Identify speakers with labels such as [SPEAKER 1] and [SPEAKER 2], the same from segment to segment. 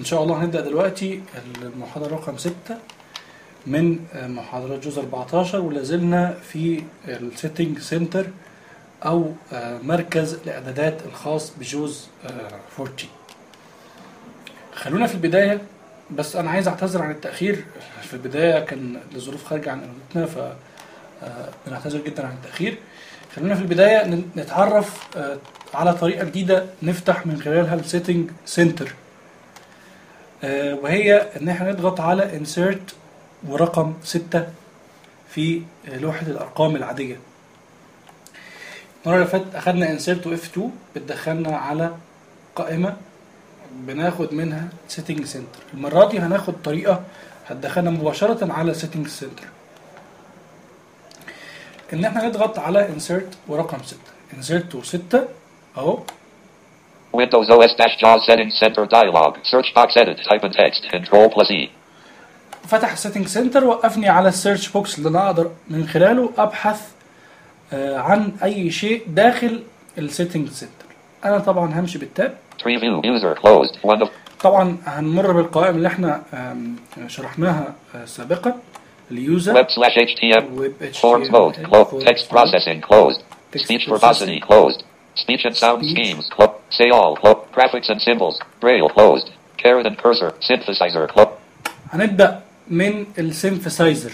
[SPEAKER 1] ان شاء الله هنبدا دلوقتي المحاضره رقم 6 من محاضرات جزء 14 ولا زلنا في السيتنج سنتر او مركز الاعدادات الخاص بجوز 14 خلونا في البدايه بس انا عايز اعتذر عن التاخير في البدايه كان لظروف خارجه عن ارادتنا ف بنعتذر جدا عن التاخير خلونا في البدايه نتعرف على طريقه جديده نفتح من خلالها السيتنج سنتر وهي ان احنا نضغط على insert ورقم 6 في لوحة الارقام العادية المرة اللي فاتت اخدنا insert و F2 بتدخلنا على قائمة بناخد منها setting center المرة دي هناخد طريقة هتدخلنا مباشرة على setting center ان احنا نضغط على insert ورقم 6 insert و6 اهو
[SPEAKER 2] Windows OS dash JAWS settings center dialog. Search box edit. Type in text. Control plus E.
[SPEAKER 1] فتح السيتنج سنتر وقفني على السيرش بوكس اللي انا اقدر من خلاله ابحث آه عن اي شيء داخل السيتنج سنتر انا طبعا همشي بالتاب
[SPEAKER 2] Preview. User closed. One of
[SPEAKER 1] طبعا هنمر بالقوائم اللي احنا آم، شرحناها آه، سابقا اليوزر
[SPEAKER 2] web slash HTML.
[SPEAKER 1] ويب
[SPEAKER 2] Forms mode. Closed. Text processing. Closed.
[SPEAKER 1] Text
[SPEAKER 2] Speech
[SPEAKER 1] processing.
[SPEAKER 2] verbosity. Closed. Speech and sound
[SPEAKER 1] Speech.
[SPEAKER 2] schemes. Closed. Say all. Closed. Graphics and symbols. Braille. Closed. Caret and cursor. Synthesizer. Closed.
[SPEAKER 1] هنبدا من السينثسايزر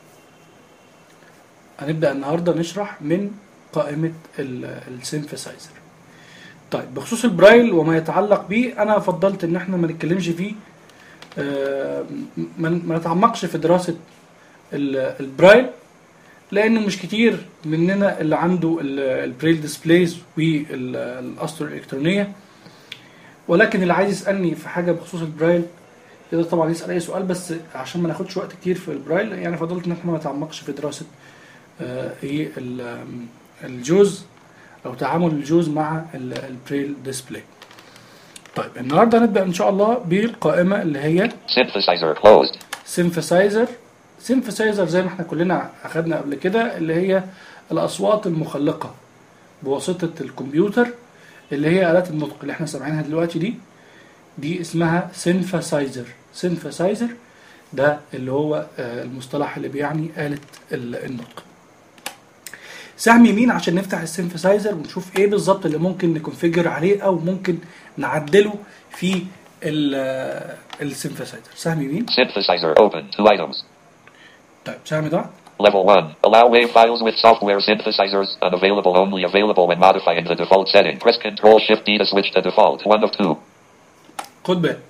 [SPEAKER 1] هنبدا النهارده نشرح من قائمه السينثسايزر طيب بخصوص البرايل وما يتعلق به انا فضلت ان احنا ما نتكلمش فيه آه، ما ما نتعمقش في دراسه ال- البرايل لانه مش كتير مننا اللي عنده ال- البريل ديسبلايز والاسطر الالكترونيه ولكن اللي عايز يسالني في حاجه بخصوص البرايل يقدر طبعا يسال اي سؤال بس عشان ما ناخدش وقت كتير في البرايل يعني فضلت ان احنا ما نتعمقش في دراسه آه، ايه ال- آم، الجوز او تعامل الجوز مع ال- البريل ديسبلاي طيب النهارده هنبدا ان شاء الله بالقائمه اللي هي
[SPEAKER 2] Synthesizer. Closed.
[SPEAKER 1] سينثسايزر سينثسايزر زي ما احنا كلنا اخدنا قبل كده اللي هي الاصوات المخلقه بواسطه الكمبيوتر اللي هي الات النطق اللي احنا سامعينها دلوقتي دي دي اسمها سينثسايزر سينثسايزر ده اللي هو آه، المصطلح اللي بيعني آلة ال- النطق سهم يمين عشان نفتح السينثسايزر ونشوف ايه بالظبط اللي ممكن نكونفيجر عليه او ممكن نعدله في السينثسايزر سهم يمين
[SPEAKER 2] Synthesizer. Open. Two items.
[SPEAKER 1] طيب سهم ده
[SPEAKER 2] Level 1. Allow WAV files with software synthesizers. Unavailable only available when modifying the default setting. Press Ctrl Shift D to switch to default. One of two.
[SPEAKER 1] خد بالك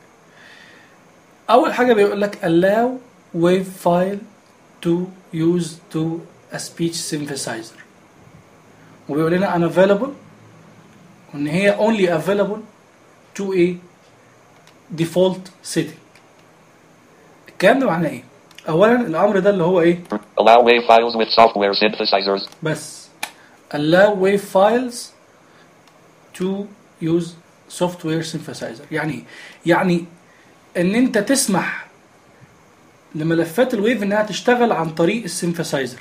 [SPEAKER 1] اول حاجه بيقول لك allow wave file to use to a speech synthesizer وبيقول لنا unavailable وان هي only available to a default setting الكلام ده معناه ايه اولا الامر ده اللي هو ايه
[SPEAKER 2] Allow WAV files with software synthesizers.
[SPEAKER 1] بس allow wave files to use software synthesizer يعني ايه؟ يعني ان انت تسمح لملفات الويف انها تشتغل عن طريق السينثسايزر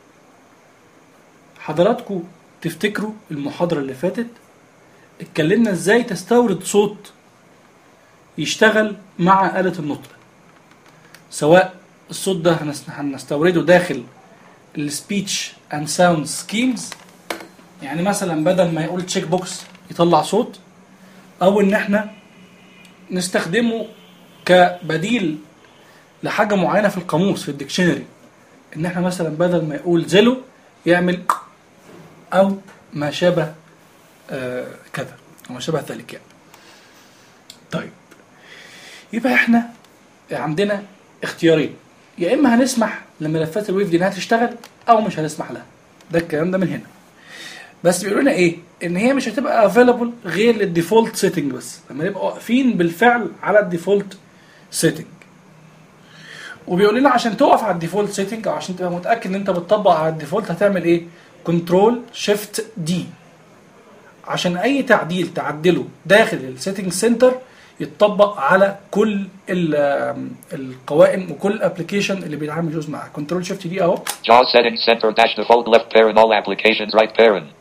[SPEAKER 1] حضراتكم تفتكروا المحاضرة اللي فاتت اتكلمنا ازاي تستورد صوت يشتغل مع آلة النطق سواء الصوت ده هنس- هنستورده داخل السبيتش اند ساوند سكيمز يعني مثلا بدل ما يقول تشيك بوكس يطلع صوت او ان احنا نستخدمه كبديل لحاجه معينه في القاموس في الديكشنري ان احنا مثلا بدل ما يقول زيلو يعمل او ما شابه آه كذا او ما شابه ذلك يعني طيب يبقى احنا عندنا اختيارين يا اما هنسمح لملفات الويف دي انها تشتغل او مش هنسمح لها ده الكلام ده من هنا بس بيقولوا لنا ايه ان هي مش هتبقى افيلابل غير للديفولت سيتنج بس لما نبقى واقفين بالفعل على الديفولت سيتنج وبيقول لنا عشان تقف على الديفولت سيتنج او عشان تبقى متاكد ان انت بتطبق على الديفولت هتعمل ايه كنترول شيفت دي عشان اي تعديل تعدله داخل السيتنج سنتر يتطبق على كل ال- القوائم وكل الابلكيشن اللي بيتعامل جزء معاه كنترول شيفت دي اهو
[SPEAKER 2] JAWS settings center dash default left parent all applications right parent.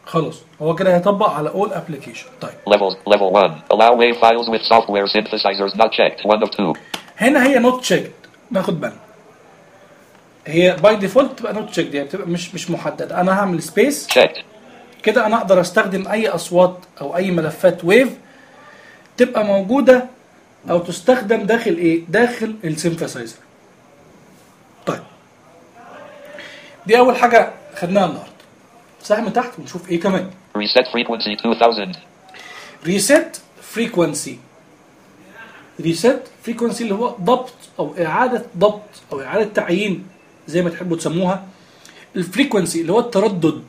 [SPEAKER 1] خلاص هو كده هيطبق على all application طيب
[SPEAKER 2] Levels. Level 1. Allow WAV files with software synthesizers not checked. 1 of 2.
[SPEAKER 1] هنا هي نوت تشيكد ناخد بالنا هي باي ديفولت تبقى نوت تشيكد يعني بتبقى مش مش محدده انا هعمل سبيس
[SPEAKER 2] Checked.
[SPEAKER 1] كده انا اقدر استخدم اي اصوات او اي ملفات ويف تبقى موجوده او تستخدم داخل ايه داخل السينثسايزر طيب دي اول حاجه خدناها النهارده سهم تحت ونشوف ايه كمان
[SPEAKER 2] Reset frequency 2000.
[SPEAKER 1] ريست فريكونسي ريست فريكونسي اللي هو ضبط او اعاده ضبط او اعاده تعيين زي ما تحبوا تسموها الفريكونسي اللي هو التردد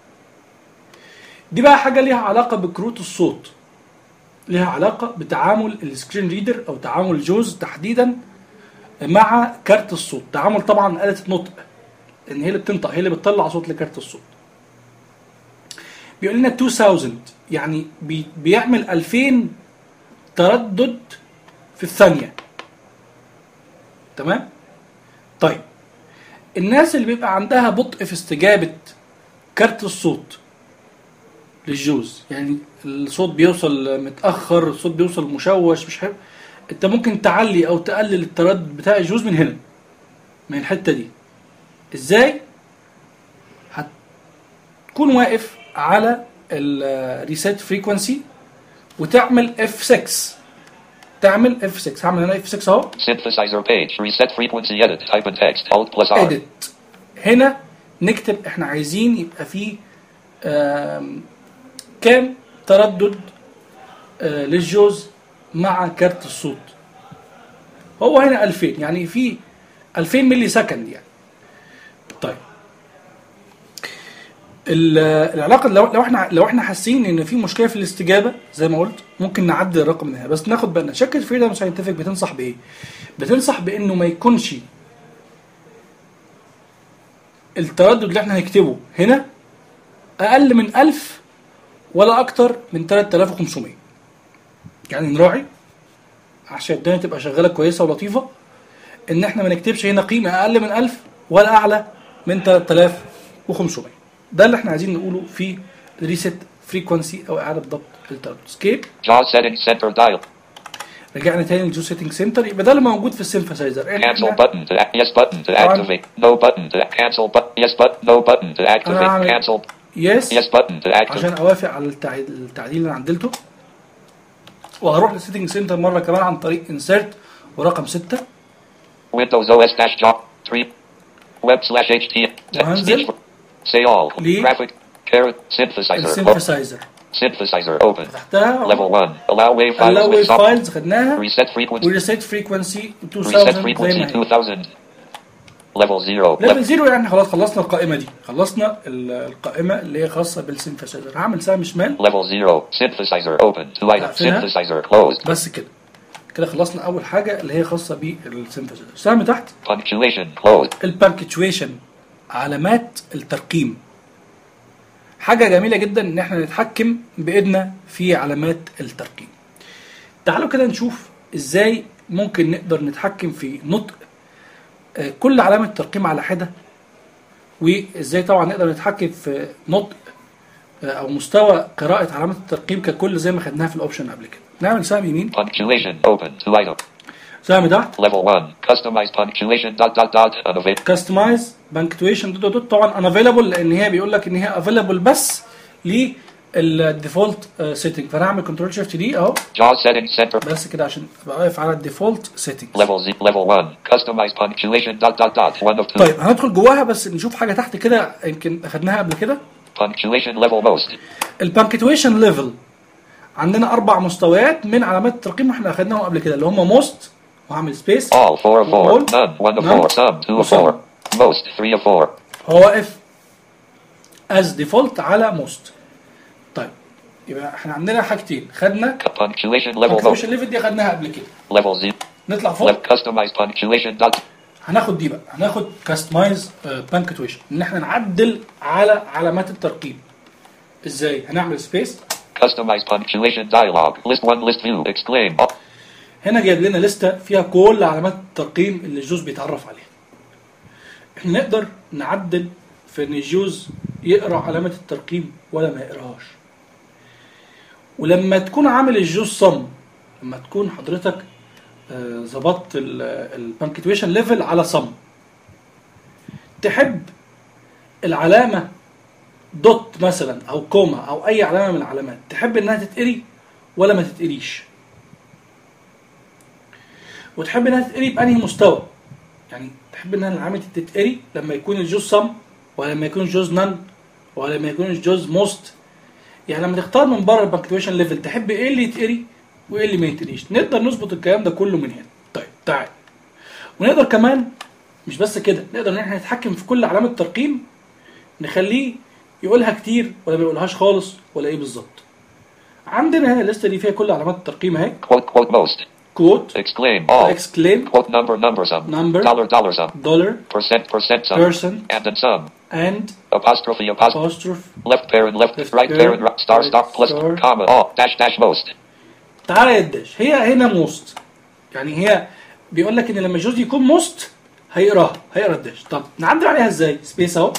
[SPEAKER 1] دي بقى حاجه ليها علاقه بكروت الصوت ليها علاقه بتعامل السكرين ريدر او تعامل جوز تحديدا مع كارت الصوت تعامل طبعا آلة النطق لان هي اللي بتنطق هي اللي بتطلع صوت لكارت الصوت بيقول لنا 2000 يعني بي بيعمل 2000 تردد في الثانية تمام طيب الناس اللي بيبقى عندها بطء في استجابة كارت الصوت للجوز يعني الصوت بيوصل متأخر الصوت بيوصل مشوش مش حلو انت ممكن تعلي او تقلل التردد بتاع الجوز من هنا من الحتة دي ازاي هتكون واقف على الريسيت فريكونسي وتعمل F6 تعمل F6 هعمل هنا F6 اهو
[SPEAKER 2] Synthesizer page. Reset frequency edit. Type in text. Alt plus R.
[SPEAKER 1] edit هنا نكتب احنا عايزين يبقى فيه آم، كام تردد آه، للجوز مع كارت الصوت هو هنا 2000 يعني في 2000 ملي سكند يعني طيب ال- العلاقه لو لو احنا لو احنا حاسين ان في مشكله في الاستجابه زي ما قلت ممكن نعدل الرقم ده بس ناخد بالنا شركه فريدم ساينتفك بتنصح بايه؟ بتنصح بانه ما يكونش التردد اللي احنا هنكتبه هنا اقل من 1000 ولا اكتر من 3500 يعني نراعي عشان الدنيا تبقى شغاله كويسه ولطيفه ان احنا ما نكتبش هنا قيمه اقل من 1000 ولا اعلى من 3500 ده اللي احنا عايزين نقوله في ريست فريكونسي او اعاده ضبط التردد سكيب
[SPEAKER 2] JAWS settings center dial.
[SPEAKER 1] رجعنا تاني للجو سيتنج سنتر يبقى ده اللي موجود في السينثسايزر
[SPEAKER 2] Cancel button to act. Yes button to activate. No button to act. Cancel but. Yes but. No button to activate.
[SPEAKER 1] أعمل-
[SPEAKER 2] Cancel.
[SPEAKER 1] يس
[SPEAKER 2] Yes button to activate.
[SPEAKER 1] عشان اوافق على التعديل, التعديل اللي انا عدلته وهروح للسيتنج سنتر مره كمان عن طريق انسرت ورقم 6
[SPEAKER 2] Windows OS dash job 3. Web slash HT.
[SPEAKER 1] وهنزل.
[SPEAKER 2] Say all.
[SPEAKER 1] ليه؟
[SPEAKER 2] Graphic. Carrot. Synthesizer. Oh,
[SPEAKER 1] السينثسايزر
[SPEAKER 2] synthesizer open.
[SPEAKER 1] تحتها
[SPEAKER 2] Level 1. Allow wave files
[SPEAKER 1] allow
[SPEAKER 2] with
[SPEAKER 1] wave
[SPEAKER 2] soft.
[SPEAKER 1] files خدناها
[SPEAKER 2] Reset frequency.
[SPEAKER 1] وريسيت فريكونسي
[SPEAKER 2] Reset
[SPEAKER 1] 2000 زي
[SPEAKER 2] frequency
[SPEAKER 1] ما هي
[SPEAKER 2] 2000. Level 0.
[SPEAKER 1] ليفل زيرو يعني خلاص خلصنا القائمه دي خلصنا ال- القائمه اللي هي خاصه بالسينثسايزر هعمل سهم شمال
[SPEAKER 2] Level 0. Synthesizer open. Two items.
[SPEAKER 1] أقفلها.
[SPEAKER 2] Synthesizer closed.
[SPEAKER 1] بس كده كده خلصنا اول حاجه اللي هي خاصه بالسينثسايزر سهم تحت
[SPEAKER 2] Punctuation closed.
[SPEAKER 1] البانكتويشن علامات الترقيم حاجة جميلة جدا ان احنا نتحكم بايدنا في علامات الترقيم تعالوا كده نشوف ازاي ممكن نقدر نتحكم في نطق آه، كل علامة ترقيم على حدة وازاي طبعا نقدر نتحكم في نطق آه، او مستوى قراءة علامات الترقيم ككل زي ما خدناها في الاوبشن قبل كده نعمل سهم يمين
[SPEAKER 2] Punctuation open. Two items.
[SPEAKER 1] سهم تحت
[SPEAKER 2] Level 1. Customize punctuation dot dot dot. Unavailable.
[SPEAKER 1] كاستمايز بانكتويشن دوت دوت طبعا انافيلابل لان هي بيقول لك ان هي افيلابل بس للديفولت سيتنج فانا هعمل كنترول شيفت دي اهو
[SPEAKER 2] JAWS settings center.
[SPEAKER 1] بس كده عشان ابقى واقف على الديفولت سيتنج
[SPEAKER 2] Level Z. Level 1. Customize punctuation dot dot dot. One of two.
[SPEAKER 1] طيب هندخل جواها بس نشوف حاجه تحت كده يمكن اخدناها قبل كده
[SPEAKER 2] Punctuation level most.
[SPEAKER 1] البانكتويشن ليفل عندنا اربع مستويات من علامات الترقيم احنا اخدناهم قبل كده اللي هم موست وهعمل سبيس
[SPEAKER 2] All. Four of four.
[SPEAKER 1] All.
[SPEAKER 2] None. One of
[SPEAKER 1] None.
[SPEAKER 2] four. Some. Two of
[SPEAKER 1] Some.
[SPEAKER 2] four. Most. Three of four.
[SPEAKER 1] هو واقف از ديفولت على موست طيب يبقى احنا عندنا حاجتين خدنا
[SPEAKER 2] Punctuation level most.
[SPEAKER 1] البانكتويشن ليفل دي خدناها قبل كده
[SPEAKER 2] Level Z.
[SPEAKER 1] نطلع فوق
[SPEAKER 2] Left customize punctuation dot.
[SPEAKER 1] هناخد دي بقى هناخد كاستمايز بانكتويشن ان احنا نعدل على علامات الترقيم ازاي هنعمل سبيس
[SPEAKER 2] Customize punctuation dialog. List one. List view. Exclaim. Oh,
[SPEAKER 1] هنا جايب لنا لستة فيها كل علامات الترقيم اللي الجوز بيتعرف عليها احنا نقدر نعدل في ان الجوز يقرا علامه الترقيم ولا ما يقراهاش ولما تكون عامل الجوز صم لما تكون حضرتك آه، ظبطت البانكتويشن ليفل على صم تحب العلامه دوت مثلا او كوما او اي علامه من العلامات تحب انها تتقري ولا ما تتقريش وتحب انها تتقري بانهي مستوى يعني تحب انها العلامه تتقري لما يكون الجوز صم ولا لما يكون الجوز نان ولا لما يكون الجوز موست يعني لما تختار من بره البنكتويشن ليفل تحب ايه اللي يتقري وايه اللي ما يتقريش نقدر نظبط الكلام ده كله من هنا طيب تعال ونقدر كمان مش بس كده نقدر ان احنا نتحكم في كل علامه ترقيم نخليه يقولها كتير ولا ما يقولهاش خالص ولا ايه بالظبط عندنا هنا الليسته دي فيها كل علامات الترقيم اهي
[SPEAKER 2] Quote, quote most.
[SPEAKER 1] كوت
[SPEAKER 2] Exclaim. All.
[SPEAKER 1] اكسكليم
[SPEAKER 2] Quote number, number sum.
[SPEAKER 1] Number.
[SPEAKER 2] Dollar, dollar sum.
[SPEAKER 1] دولار
[SPEAKER 2] Percent, percent sum.
[SPEAKER 1] بيرسنت
[SPEAKER 2] And then sum.
[SPEAKER 1] اند
[SPEAKER 2] Apostrophe, apostrophe.
[SPEAKER 1] apostrophe
[SPEAKER 2] Left parent, left,
[SPEAKER 1] Left
[SPEAKER 2] right
[SPEAKER 1] parent,
[SPEAKER 2] parent, right, star,
[SPEAKER 1] right
[SPEAKER 2] star, plus,
[SPEAKER 1] star.
[SPEAKER 2] comma, all, dash, dash, most.
[SPEAKER 1] تعالى يا الداش هي هنا موست يعني هي بيقول لك ان لما الجوز يكون موست هيقراها هيقرا الداش طب نعدل عليها ازاي سبيس اهو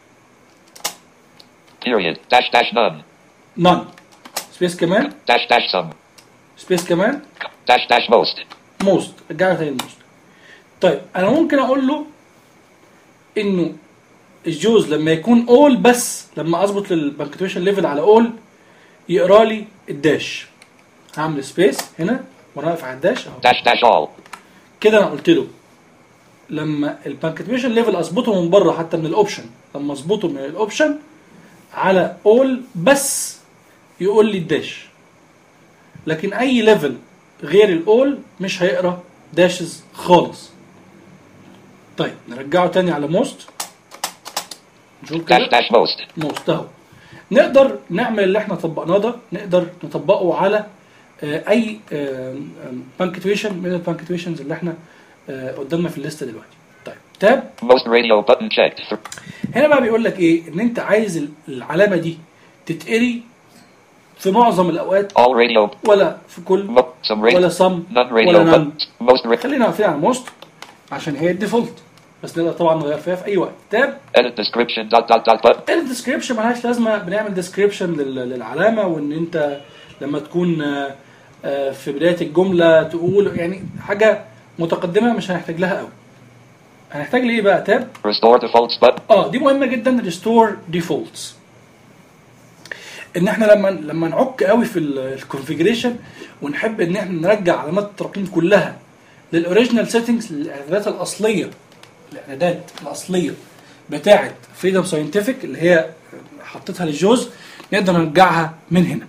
[SPEAKER 2] Period. Dash, dash, none.
[SPEAKER 1] نون سبيس كمان
[SPEAKER 2] Dash, dash, sum.
[SPEAKER 1] سبيس كمان
[SPEAKER 2] Dash, dash, most.
[SPEAKER 1] موست رجعنا تاني الموست طيب انا ممكن اقول له انه الجوز لما يكون اول بس لما اظبط البنكتويشن ليفل على اول يقرا لي الداش هعمل سبيس هنا وانا واقف على الداش اهو
[SPEAKER 2] Dash, dash, all.
[SPEAKER 1] كده انا قلت له لما البانكتويشن ليفل اظبطه من بره حتى من الاوبشن لما اظبطه من الاوبشن على اول بس يقول لي الداش لكن اي ليفل غير الاول مش هيقرا داشز خالص طيب نرجعه تاني على موست نشوف
[SPEAKER 2] Dash,
[SPEAKER 1] كده
[SPEAKER 2] dash, most.
[SPEAKER 1] موست اهو نقدر نعمل اللي احنا طبقناه ده نقدر نطبقه على آه، اي بانكتويشن من البانكتويشنز اللي احنا آه، قدامنا في الليسته دلوقتي طيب تاب
[SPEAKER 2] Most radio button checked. Th-
[SPEAKER 1] هنا بقى بيقول لك ايه ان انت عايز ال- العلامه دي تتقري في معظم الاوقات
[SPEAKER 2] All radio.
[SPEAKER 1] ولا في كل
[SPEAKER 2] Mo- some radio.
[SPEAKER 1] ولا صم
[SPEAKER 2] None
[SPEAKER 1] ولا
[SPEAKER 2] radio
[SPEAKER 1] none.
[SPEAKER 2] but most ra-
[SPEAKER 1] خلينا واقفين على موست عشان هي الديفولت بس نقدر طبعا نغير فيها في اي وقت تاب
[SPEAKER 2] edit description dot dot dot but
[SPEAKER 1] الديسكريبشن ملهاش لازمه بنعمل ديسكريبشن للعلامه وان انت لما تكون آه، آه، في بدايه الجمله تقول يعني حاجه متقدمه مش هنحتاج لها قوي هنحتاج لايه بقى تاب
[SPEAKER 2] restore defaults but
[SPEAKER 1] اه دي مهمه جدا ريستور ديفولتس ان احنا لما لما نعك قوي في الكونفيجريشن ونحب ان احنا نرجع علامات الترقيم كلها للاوريجينال سيتنجز للاعدادات الاصليه الاعدادات الاصليه بتاعه فريدم ساينتفك اللي هي حطيتها للجوز نقدر نرجعها من هنا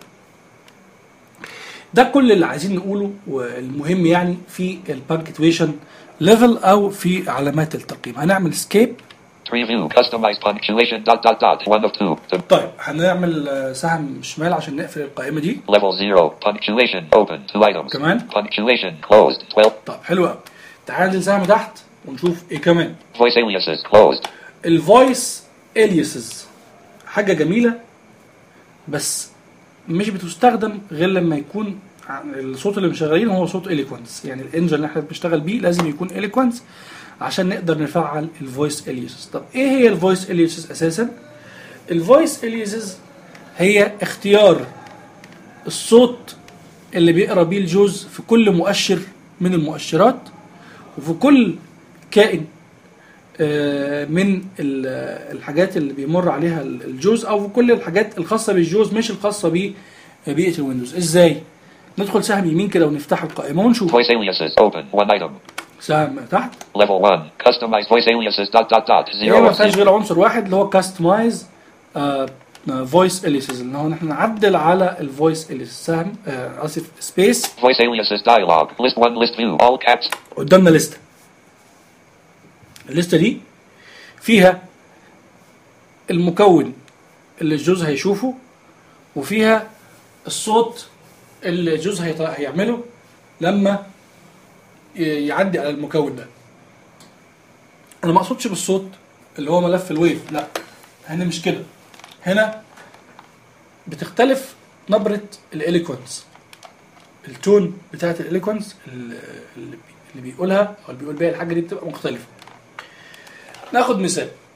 [SPEAKER 1] ده كل اللي عايزين نقوله والمهم يعني في البانكتويشن ليفل او في علامات الترقيم هنعمل سكيب
[SPEAKER 2] tree view customize punctuation dot dot dot one of two to
[SPEAKER 1] طيب هنعمل آه، سهم شمال عشان نقفل القائمه دي
[SPEAKER 2] level zero punctuation open two items
[SPEAKER 1] كمان
[SPEAKER 2] punctuation closed 12
[SPEAKER 1] طيب حلو قوي تعال ننزل سهم تحت ونشوف ايه كمان
[SPEAKER 2] voice aliases closed
[SPEAKER 1] الفويس اليسز حاجه جميله بس مش بتستخدم غير لما يكون ع- الصوت اللي مشغلينه هو صوت اليكوانس يعني الانجن اللي احنا بنشتغل بيه لازم يكون اليكوانس عشان نقدر نفعل الفويس اليسز طب ايه هي الفويس اليسز اساسا الفويس اليسز هي اختيار الصوت اللي بيقرا بيه الجوز في كل مؤشر من المؤشرات وفي كل كائن آه، من ال- الحاجات اللي بيمر عليها ال- الجوز او في كل الحاجات الخاصه بالجوز مش الخاصه ببيئه الويندوز ازاي ندخل سهم يمين كده ونفتح القائمه ونشوف
[SPEAKER 2] voice aliases open one item
[SPEAKER 1] سهم تحت
[SPEAKER 2] level one customize voice aliases dot dot dot
[SPEAKER 1] هي
[SPEAKER 2] zero
[SPEAKER 1] ما
[SPEAKER 2] of
[SPEAKER 1] فيهاش
[SPEAKER 2] zero
[SPEAKER 1] غير عنصر واحد اللي هو كاستمايز فويس اليسز ان هو احنا نعدل على الفويس اليسز سهم آه، اسف سبيس
[SPEAKER 2] voice aliases dialog list one list view all caps
[SPEAKER 1] قدامنا لستة الليستة دي فيها المكون اللي الجوز هيشوفه وفيها الصوت اللي الجوز هيط- هيعمله لما ي- يعدي على المكون ده انا ما اقصدش بالصوت اللي هو ملف الويف لا هنا مش كده هنا بتختلف نبرة الاليكونس التون بتاعت الاليكونس اللي اللي بيقولها او اللي بيقول بيها الحاجه دي بتبقى مختلفه ناخد مثال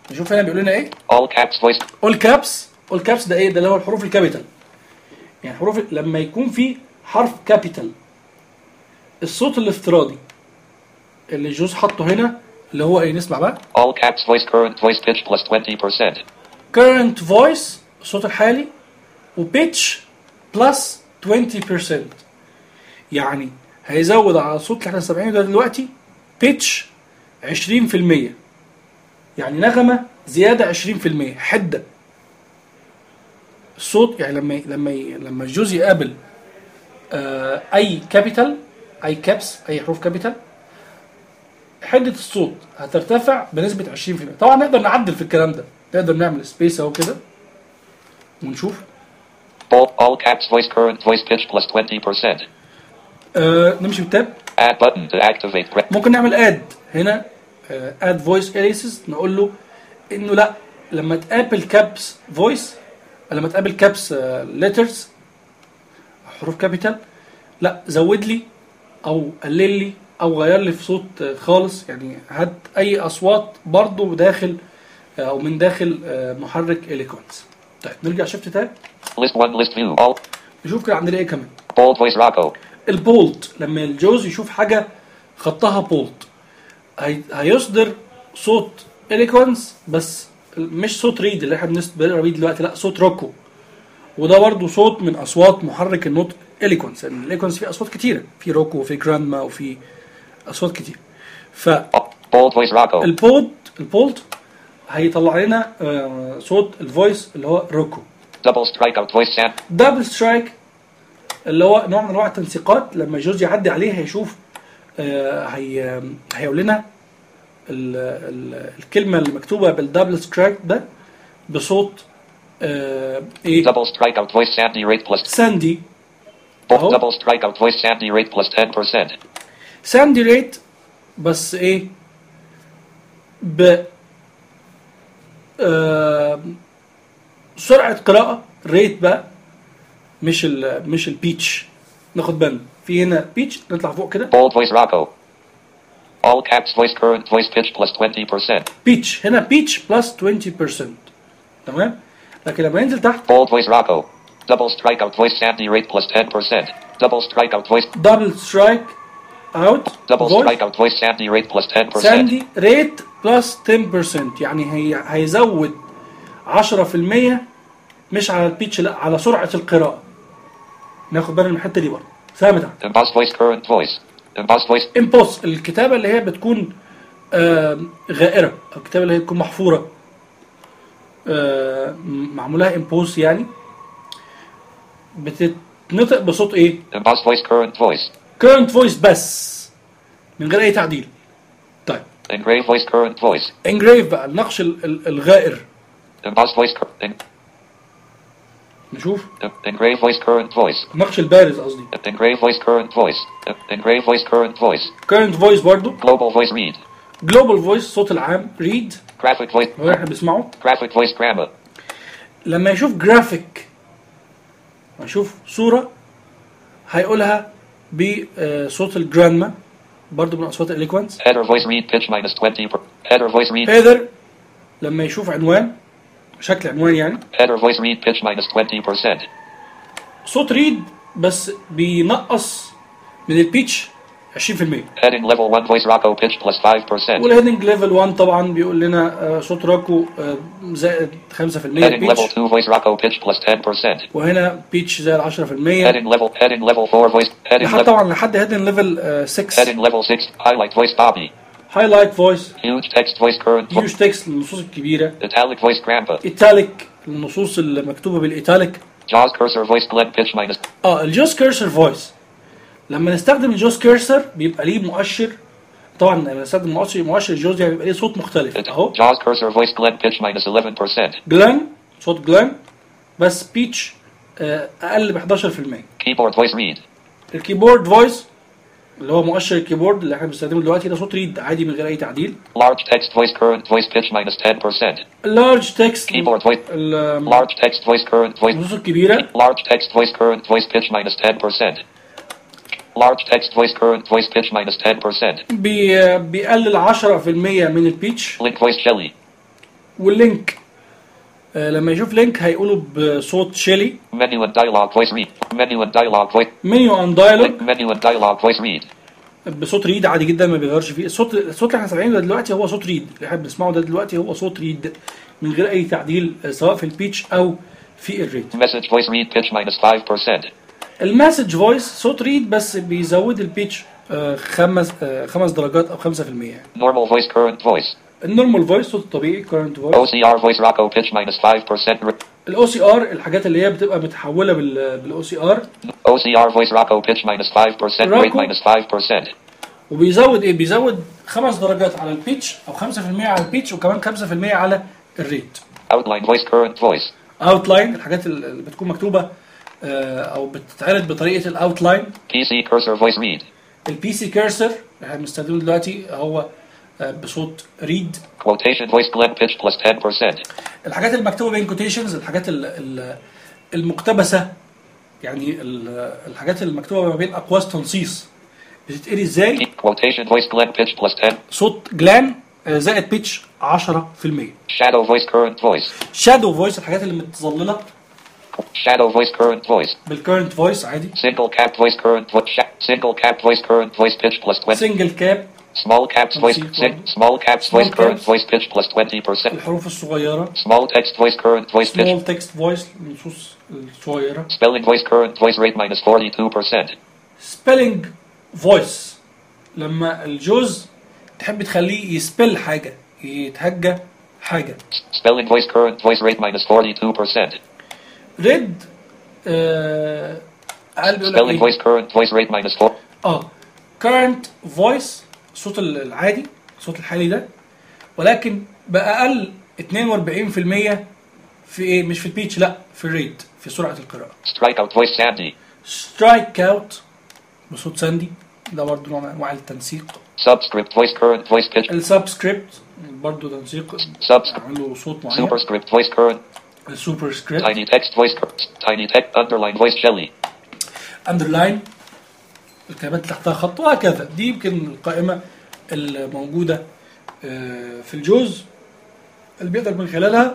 [SPEAKER 1] نشوف هنا بيقول لنا ايه
[SPEAKER 2] All caps voice.
[SPEAKER 1] اول كابس اول كابس ده ايه ده اللي هو الحروف الكابيتال يعني حروف لما يكون في حرف كابيتال الصوت الافتراضي اللي جوز حطه هنا اللي هو ايه نسمع بقى
[SPEAKER 2] All caps voice current voice pitch plus 20%.
[SPEAKER 1] current voice الصوت الحالي وبيتش بلس 20% يعني هيزود على الصوت اللي احنا سامعينه ده دلوقتي بيتش 20% يعني نغمة زيادة 20% حدة الصوت يعني لما لما لما الجوز يقابل آه اي كابيتال اي كابس اي حروف كابيتال حدة الصوت هترتفع بنسبة 20% طبعا نقدر نعدل في الكلام ده نقدر نعمل سبيس اهو كده ونشوف
[SPEAKER 2] All, all caps voice current voice pitch plus 20%.
[SPEAKER 1] آه نمشي بالتاب
[SPEAKER 2] Add button to activate. gra-
[SPEAKER 1] ممكن نعمل اد هنا اد فويس اليسز نقول له انه لا لما تقابل كابس فويس لما تقابل كابس ليترز حروف كابيتال لا زود لي او قلل لي او غير لي في صوت آه، خالص يعني هات اي اصوات برضو داخل آه، او من داخل آه، محرك اليكونز طيب نرجع شفت تاب
[SPEAKER 2] List 1 list view. All
[SPEAKER 1] نشوف كده عندنا ايه كمان
[SPEAKER 2] bold voice Rocco.
[SPEAKER 1] البولت لما الجوز يشوف حاجه خطها بولت هي... هيصدر صوت اليكونس بس مش صوت ريد اللي احنا بنقرا بيه دلوقتي لا صوت روكو وده برضه صوت من اصوات محرك النطق اليكونس لان اليكونس فيه اصوات كتيره في روكو وفي جراندما وفي اصوات كتير
[SPEAKER 2] Bold voice Rocco.
[SPEAKER 1] فالبولت البولت هيطلع لنا آه، صوت الفويس اللي هو روكو
[SPEAKER 2] Double strikeout voice Sam.
[SPEAKER 1] دبل سترايك اللي هو نوع من انواع التنسيقات لما جوز يعدي عليه هيشوف آه، هي هيقول لنا ال ال الكلمه اللي مكتوبه بالدبل سترايك ده بصوت آه، ايه
[SPEAKER 2] Double strikeout voice Sandy rate plus.
[SPEAKER 1] ساندي
[SPEAKER 2] Bold
[SPEAKER 1] Oh.
[SPEAKER 2] double strikeout voice Sandy rate plus 10%.
[SPEAKER 1] ساندي ريت بس ايه ب آه سرعه قراءه ريت بقى مش ال مش البيتش ناخد بالنا في هنا بيتش نطلع فوق كده
[SPEAKER 2] Bold voice Rocco. All caps voice current voice pitch plus 20%.
[SPEAKER 1] بيتش هنا بيتش بلس 20% تمام لكن لما ينزل تحت
[SPEAKER 2] Bold voice Rocco. Double strikeout voice Sandy rate plus 10%. Double strikeout voice.
[SPEAKER 1] دبل سترايك اوت
[SPEAKER 2] Double strikeout voice Sandy rate plus 10%.
[SPEAKER 1] ساندي ريت بلس 10% يعني هي هيزود 10% مش على البيتش لا على سرعه القراءه ناخد بالنا من الحته دي برضه سامع تحت
[SPEAKER 2] Emboss voice current voice. Emboss voice.
[SPEAKER 1] امبوس الكتابه اللي هي بتكون آه، غائره او الكتابه اللي هي بتكون محفوره آه، معمولها امبوس يعني بتتنطق بصوت ايه
[SPEAKER 2] Emboss voice current voice.
[SPEAKER 1] كيرنت فويس بس من غير اي تعديل طيب
[SPEAKER 2] Engrave voice current voice.
[SPEAKER 1] انجريف بقى النقش ال- ال- الغائر
[SPEAKER 2] Emboss voice. Cur- en-
[SPEAKER 1] نشوف
[SPEAKER 2] engrave voice current voice.
[SPEAKER 1] النقش البارز قصدي
[SPEAKER 2] Engrave voice current voice. Engrave voice current voice.
[SPEAKER 1] كيرنت فويس برضو
[SPEAKER 2] Global voice read.
[SPEAKER 1] جلوبال فويس الصوت العام ريد
[SPEAKER 2] Graphic voice.
[SPEAKER 1] هو اللي احنا بنسمعه
[SPEAKER 2] Graphic voice grammar.
[SPEAKER 1] لما يشوف جرافيك يشوف صورة هيقولها بصوت الجرانما برضو من أصوات الإليكوانس
[SPEAKER 2] Header voice read pitch minus 20. Per- header voice read.
[SPEAKER 1] هيدر لما يشوف عنوان شكل عنوان يعني
[SPEAKER 2] Header voice read pitch minus 20%.
[SPEAKER 1] صوت ريد بس بينقص من البيتش 20%
[SPEAKER 2] Heading level 1 voice Rocco pitch plus 5%.
[SPEAKER 1] والهيدنج ليفل 1 طبعا بيقول لنا آه، صوت راكو آه، زائد 5%
[SPEAKER 2] Heading level
[SPEAKER 1] بيتش
[SPEAKER 2] 2 voice Rocco pitch plus 10%.
[SPEAKER 1] وهنا بيتش زائد 10%
[SPEAKER 2] Heading level heading level 4 voice heading
[SPEAKER 1] لحد
[SPEAKER 2] level
[SPEAKER 1] طبعا لحد هيدن ليفل 6
[SPEAKER 2] heading level 6 highlight voice Bobby.
[SPEAKER 1] هايلايت فويس
[SPEAKER 2] Huge text voice current vo-
[SPEAKER 1] هيوج تكست للنصوص الكبيره
[SPEAKER 2] italic voice grandpa.
[SPEAKER 1] ايتاليك النصوص اللي مكتوبه بالايتاليك
[SPEAKER 2] Jaws cursor voice Glen pitch minus
[SPEAKER 1] اه الجوز كيرسر فويس لما نستخدم الجوز كيرسر بيبقى ليه مؤشر طبعا لما نستخدم مؤشر مؤشر الجوز يعني بيبقى ليه صوت مختلف
[SPEAKER 2] it,
[SPEAKER 1] اهو
[SPEAKER 2] Jaws cursor voice Glen pitch minus 11%.
[SPEAKER 1] جلان صوت جلان بس بيتش آه، اقل ب 11%
[SPEAKER 2] Keyboard voice read.
[SPEAKER 1] الكيبورد فويس اللي هو مؤشر الكيبورد اللي احنا بنستخدمه دلوقتي ده صوت ريد عادي من غير اي تعديل
[SPEAKER 2] Large text voice current voice pitch minus 10%.
[SPEAKER 1] اللارج تكست
[SPEAKER 2] Keyboard voice large text voice current voice
[SPEAKER 1] النصوص الكبيره
[SPEAKER 2] large text voice current voice pitch minus 10%. Large text voice current voice pitch minus 10%.
[SPEAKER 1] بي بيقلل 10% من البيتش
[SPEAKER 2] Link voice jelly.
[SPEAKER 1] واللينك آه لما يشوف لينك هيقوله بصوت شيلي
[SPEAKER 2] Menu and dialog voice read. Menu and dialog voice.
[SPEAKER 1] منيو اند دايلوج
[SPEAKER 2] Menu and dialog voice read.
[SPEAKER 1] بصوت ريد عادي جدا ما بيغيرش فيه الصوت الصوت اللي احنا سامعينه ده دلوقتي هو صوت ريد اللي احنا بنسمعه ده دلوقتي هو صوت ريد من غير اي تعديل آه، سواء في البيتش او في الريت
[SPEAKER 2] Message voice read pitch minus 5%.
[SPEAKER 1] المسج فويس صوت ريد بس بيزود البيتش آه، خمس آه، خمس درجات او 5% يعني
[SPEAKER 2] Normal voice current voice.
[SPEAKER 1] النورمال فويس صوت الطبيعي كورنت فويس
[SPEAKER 2] OCR voice Rocco pitch minus 5%. Re-
[SPEAKER 1] الاو سي ار الحاجات اللي هي بتبقى متحوله بالاو سي ار
[SPEAKER 2] OCR voice Rocco pitch minus 5%. Rate
[SPEAKER 1] Rocco.
[SPEAKER 2] minus 5%.
[SPEAKER 1] وبيزود ايه بيزود خمس درجات على البيتش او 5% على البيتش وكمان 5% على الريت
[SPEAKER 2] Outline voice current voice.
[SPEAKER 1] اوتلاين الحاجات اللي بتكون مكتوبه آه، او بتتعرض بطريقه الاوتلاين
[SPEAKER 2] PC cursor voice read.
[SPEAKER 1] البي سي كيرسر اللي احنا بنستخدمه دلوقتي هو آه، بصوت ريد
[SPEAKER 2] Quotation voice blend pitch plus 10%.
[SPEAKER 1] الحاجات المكتوبه بين كوتيشنز الحاجات ال- ال- المقتبسه يعني ال- الحاجات المكتوبه ما بين اقواس تنصيص بتتقري ازاي
[SPEAKER 2] Quotation voice blend pitch plus 10.
[SPEAKER 1] صوت جلان آه، زائد بيتش 10%
[SPEAKER 2] Shadow voice current voice.
[SPEAKER 1] شادو فويس الحاجات اللي متظلله
[SPEAKER 2] Shadow voice current voice.
[SPEAKER 1] بالكرنت فويس عادي
[SPEAKER 2] Single cap voice current voice. Sh- single cap voice current voice pitch plus 20.
[SPEAKER 1] سنجل كاب
[SPEAKER 2] Small caps voice.
[SPEAKER 1] see.
[SPEAKER 2] Sin- small caps
[SPEAKER 1] Small
[SPEAKER 2] voice current
[SPEAKER 1] caps.
[SPEAKER 2] voice pitch plus 20%.
[SPEAKER 1] الحروف الصغيره
[SPEAKER 2] Small text voice current voice pitch.
[SPEAKER 1] سمول تكست فويس النصوص الصغيره
[SPEAKER 2] Spelling voice current voice rate minus 42%.
[SPEAKER 1] سبيلنج فويس لما الجوز تحب تخليه يسبل حاجه يتهجى حاجه
[SPEAKER 2] Spelling voice current voice rate minus 42%.
[SPEAKER 1] ريد آه قال بيقول
[SPEAKER 2] Spelling
[SPEAKER 1] لك إيه؟
[SPEAKER 2] voice current voice rate minus 4.
[SPEAKER 1] اه current voice الصوت ال- العادي الصوت الحالي ده ولكن باقل 42% في ايه مش في البيتش لا في الريت في سرعه القراءه
[SPEAKER 2] Strikeout voice Sandy.
[SPEAKER 1] سترايك اوت بصوت ساندي ده برضه نوع من انواع التنسيق
[SPEAKER 2] Subscript voice current voice pitch.
[SPEAKER 1] السبسكريبت برضه تنسيق
[SPEAKER 2] Subscript.
[SPEAKER 1] عنده صوت معين
[SPEAKER 2] Superscript voice current.
[SPEAKER 1] السوبر سكريبت
[SPEAKER 2] Tiny text voice current. Tiny text underline voice Shelly.
[SPEAKER 1] اندرلاين الكلمات اللي تحتها خط وهكذا دي يمكن القائمه الموجوده آه، في الجوز اللي بيقدر من خلالها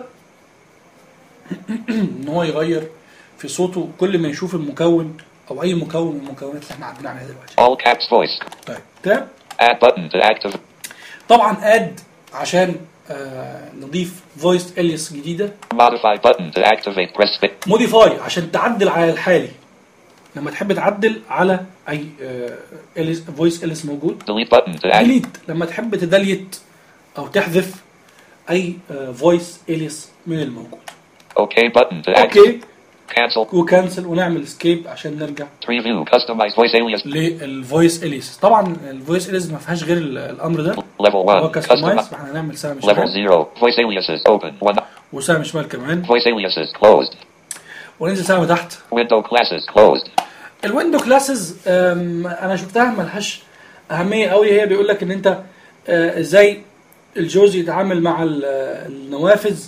[SPEAKER 1] ان هو يغير في صوته كل ما يشوف المكون او اي مكون من المكونات اللي احنا عارفين عليها دلوقتي
[SPEAKER 2] All caps voice.
[SPEAKER 1] طيب تمام
[SPEAKER 2] Add button to active.
[SPEAKER 1] طبعا اد عشان آه نضيف فويس اليس جديده
[SPEAKER 2] Modify button to activate press fit.
[SPEAKER 1] موديفاي عشان تعدل على الحالي لما تحب تعدل على اي اليس فويس اليس موجود
[SPEAKER 2] Delete button to add.
[SPEAKER 1] ديليت لما تحب تدليت او تحذف اي فويس اليس من الموجود
[SPEAKER 2] OK button to activate.
[SPEAKER 1] اوكي
[SPEAKER 2] Cancel.
[SPEAKER 1] وكانسل ونعمل اسكيب عشان نرجع
[SPEAKER 2] Preview. Customize voice alias.
[SPEAKER 1] للفويس اليس طبعا الفويس اليس ما فيهاش غير ال- الامر ده
[SPEAKER 2] Level
[SPEAKER 1] هو
[SPEAKER 2] 1.
[SPEAKER 1] كاستمايز
[SPEAKER 2] Customize.
[SPEAKER 1] فاحنا هنعمل سهم
[SPEAKER 2] Level
[SPEAKER 1] شمال
[SPEAKER 2] 0. Voice aliases. Open. 1.
[SPEAKER 1] وسهم شمال كمان
[SPEAKER 2] Voice aliases. Closed.
[SPEAKER 1] وننزل سهم تحت
[SPEAKER 2] Window classes. Closed.
[SPEAKER 1] الويندو كلاسز انا شفتها ملهاش اهميه قوي هي بيقول لك ان انت آه، ازاي الجوز يتعامل مع ال- النوافذ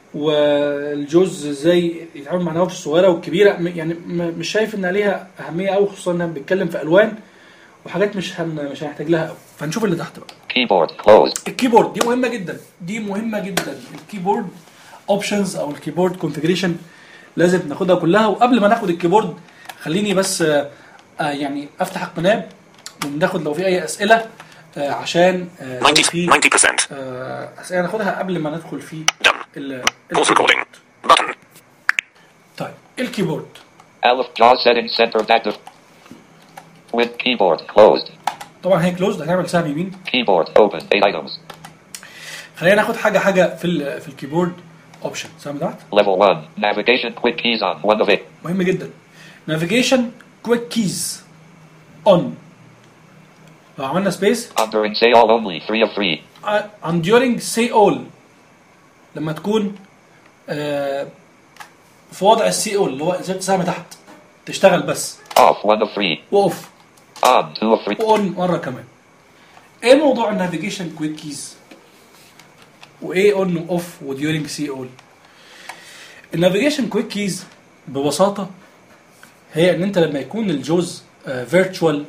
[SPEAKER 1] والجوز ازاي يتعامل مع النوافذ الصغيره والكبيره م- يعني م- مش شايف ان ليها اهميه قوي خصوصا انها بتتكلم في الوان وحاجات مش هن مش هنحتاج لها قوي فنشوف اللي تحت بقى
[SPEAKER 2] Keyboard. Closed.
[SPEAKER 1] الكيبورد دي مهمه جدا دي مهمه جدا الكيبورد اوبشنز او الكيبورد كونفيجريشن لازم ناخدها كلها وقبل ما ناخد الكيبورد خليني بس آه، آه، يعني افتح القناه وناخد لو في اي اسئله آه، عشان آه، لو
[SPEAKER 3] 90,
[SPEAKER 1] في
[SPEAKER 3] 90%.
[SPEAKER 1] آه، اسئله ناخدها قبل ما ندخل في
[SPEAKER 3] Done.
[SPEAKER 1] ال-
[SPEAKER 3] Pause
[SPEAKER 1] الكيبورد.
[SPEAKER 3] recording. Button.
[SPEAKER 1] طيب الكيبورد
[SPEAKER 2] Aleph JAWS settings centered active. With keyboard. Closed.
[SPEAKER 1] طبعا هي كلوزد هنعمل سهم يمين
[SPEAKER 2] Keyboard. Open. 8 items.
[SPEAKER 1] خلينا ناخد حاجه حاجه في ال- في الكيبورد اوبشن سهم تحت
[SPEAKER 2] Level 1. Navigation. Quick keys on. 1 of 8.
[SPEAKER 1] مهم جدا نافيجيشن كويك كيز اون لو عملنا سبيس
[SPEAKER 2] During say all only. 3 of 3.
[SPEAKER 1] I'm during say all لما تكون آه، في وضع السي اول اللي هو انسرت سهم تحت تشتغل بس
[SPEAKER 2] Off. 1 of 3.
[SPEAKER 1] واوف
[SPEAKER 2] On. 2 of 3.
[SPEAKER 1] واون مره كمان ايه موضوع النافيجيشن كويك كيز وايه اون واوف وديورنج سي اول النافيجيشن كويك كيز ببساطه هي ان انت لما يكون الجوز فيرتشوال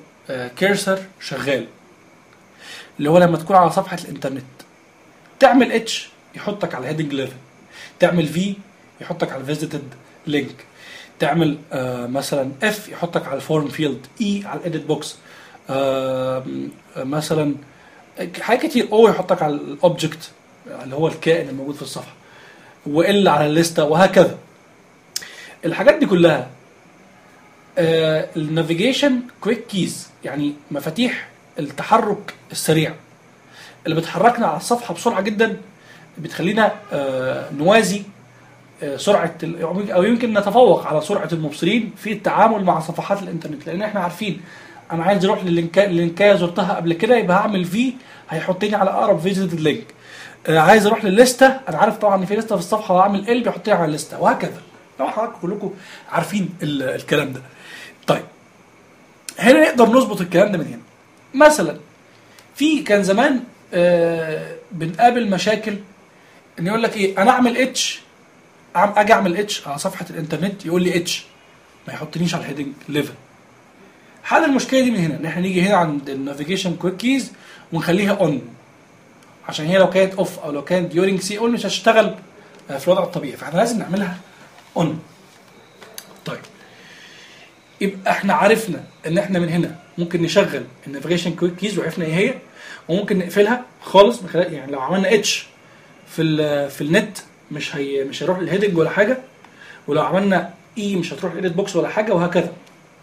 [SPEAKER 1] كيرسر شغال اللي هو لما تكون على صفحه الانترنت تعمل اتش يحطك على الهيدنج ليفل تعمل في يحطك على الفيزيتد لينك تعمل آه مثلا اف يحطك على الفورم فيلد اي على الايديت بوكس آه مثلا حاجات كتير او يحطك على الاوبجكت اللي هو الكائن الموجود في الصفحه وال على الليسته وهكذا الحاجات دي كلها آه النافيجيشن كويك كيز يعني مفاتيح التحرك السريع اللي بتحركنا على الصفحه بسرعه جدا بتخلينا آه نوازي آه سرعه ال- او يمكن نتفوق على سرعه المبصرين في التعامل مع صفحات الانترنت لان احنا عارفين انا عايز اروح لللينكا اللينكايه زرتها قبل كده يبقى هعمل في هيحطني على اقرب فيزيتد لينك آه عايز اروح للليسته انا عارف طبعا ان في لسته في الصفحه وهعمل ال بيحطني على الليسته وهكذا طبعا حضراتكم كلكم عارفين ال- الكلام ده طيب هنا نقدر نظبط الكلام ده من هنا مثلا في كان زمان آه بنقابل مشاكل ان يقول لك ايه انا اعمل اتش اجي اعمل اتش على صفحه الانترنت يقول لي اتش ما يحطنيش على الهيدنج ليفل حل المشكله دي من هنا ان احنا نيجي هنا عند النافيجيشن كويك كيز ونخليها اون عشان هي لو كانت اوف او لو كانت ديورنج سي اون مش هتشتغل آه، في الوضع الطبيعي فاحنا لازم نعملها اون طيب يبقى احنا عرفنا ان احنا من هنا ممكن نشغل النافيجيشن كويك كيز وعرفنا ايه هي وممكن نقفلها خالص من خلال يعني لو عملنا اتش في ال في النت مش هي مش هيروح للهيدنج ولا حاجه ولو عملنا اي مش هتروح الايديت بوكس ولا حاجه وهكذا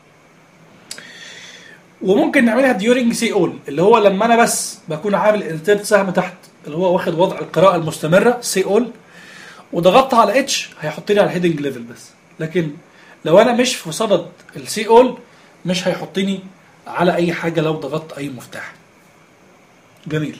[SPEAKER 1] وممكن نعملها ديورنج سي اول اللي هو لما انا بس بكون عامل انسيرت سهم تحت اللي هو واخد وضع القراءه المستمره سي اول وضغطت على اتش هيحط لي على الهيدنج ليفل بس لكن لو انا مش في صدد السي اول مش هيحطني على اي حاجه لو ضغطت اي مفتاح جميل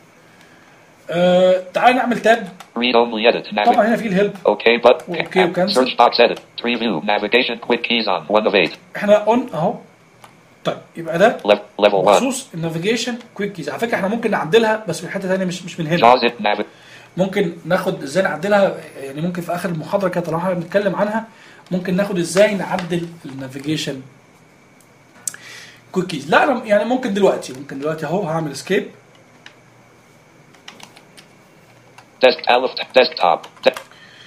[SPEAKER 1] آه تعال نعمل تاب
[SPEAKER 2] Read only edit.
[SPEAKER 1] طبعا
[SPEAKER 2] Navig-
[SPEAKER 1] هنا في الهيلب
[SPEAKER 2] OK button.
[SPEAKER 1] Okay, cancel.
[SPEAKER 2] Search box edit. Preview. Navigation quick keys on. 1 of 8.
[SPEAKER 1] احنا اون اهو طيب يبقى ده
[SPEAKER 2] Lev- level 1.
[SPEAKER 1] بخصوص النافيجيشن كويك كيز على فكره احنا ممكن نعدلها بس من حته ثانيه مش مش من هنا
[SPEAKER 2] JAWS it. Navi-
[SPEAKER 1] ممكن ناخد ازاي نعدلها يعني ممكن في اخر المحاضره كده طالما احنا بنتكلم عنها ممكن ناخد ازاي نعدل النافيجيشن كويك كيز لا انا يعني ممكن دلوقتي ممكن دلوقتي اهو هعمل اسكيب
[SPEAKER 2] Desk. Aleph. Desktop. De-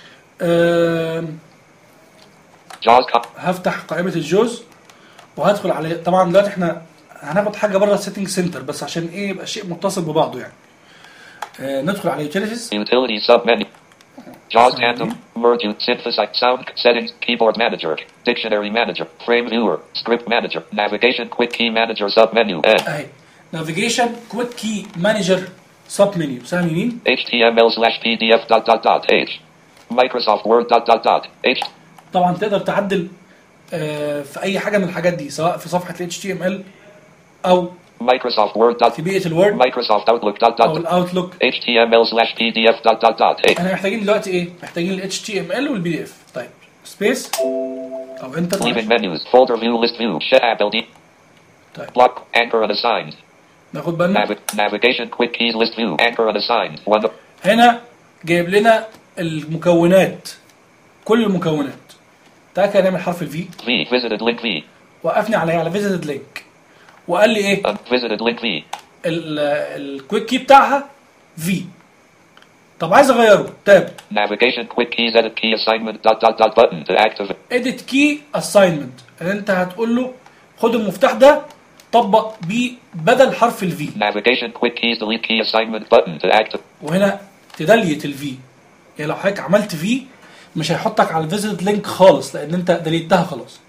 [SPEAKER 2] JAWS. Com-
[SPEAKER 1] هفتح قائمه الجوز وهدخل عليه طبعا دلوقتي احنا هناخد حاجه بره السيتنج سنتر بس عشان ايه يبقى شيء متصل ببعضه يعني آه ندخل على يوتيليتيز
[SPEAKER 2] Utility submenu. JAWS tandem. Merge. ut- Synthesize. Sound. Settings. Keyboard manager. Dictionary manager. Frame viewer. Script manager. Navigation quick key manager submenu. N.
[SPEAKER 1] اهي نافيجيشن كويك كي مانجر سب منيو سهم يمين
[SPEAKER 2] HTML slash PDF dot dot dot H. Microsoft Word dot dot dot H.
[SPEAKER 1] طبعا تقدر تعدل آه، في اي حاجه من الحاجات دي سواء في صفحه ال HTML او
[SPEAKER 2] Microsoft Word dot
[SPEAKER 1] في بيئه الوورد
[SPEAKER 2] Microsoft Outlook dot
[SPEAKER 1] او
[SPEAKER 2] dot
[SPEAKER 1] الاوتلوك
[SPEAKER 2] HTML slash PDF dot dot dot H.
[SPEAKER 1] احنا محتاجين دلوقتي ايه محتاجين ال HTML والبي دي اف طيب سبيس او انتر
[SPEAKER 2] Leaving menus. Folder view list view. Tab LD.
[SPEAKER 1] طيب
[SPEAKER 2] Block anchor unassigned.
[SPEAKER 1] ناخد بالنا
[SPEAKER 2] Navi- navigation quick keys list view. Anchor unassigned. One. of-
[SPEAKER 1] هنا جايب لنا المكونات كل المكونات تعالى كده نعمل حرف الفي
[SPEAKER 2] V. Visited link V.
[SPEAKER 1] وقفني على على فيزيتد لينك وقال لي ايه
[SPEAKER 2] Unvisited link V.
[SPEAKER 1] الكويك كي بتاعها في طب عايز اغيره تاب
[SPEAKER 2] Navigation quick keys edit key assignment dot dot dot button to activate.
[SPEAKER 1] اديت كي اساينمنت انت هتقول له خد المفتاح ده طبق بيه بدل حرف الفي
[SPEAKER 2] Navigation quick keys delete key assignment button to activate.
[SPEAKER 1] وهنا تدليت الفي يعني لو حضرتك عملت في مش هيحطك على الفيزيت لينك خالص لان انت دليتها خلاص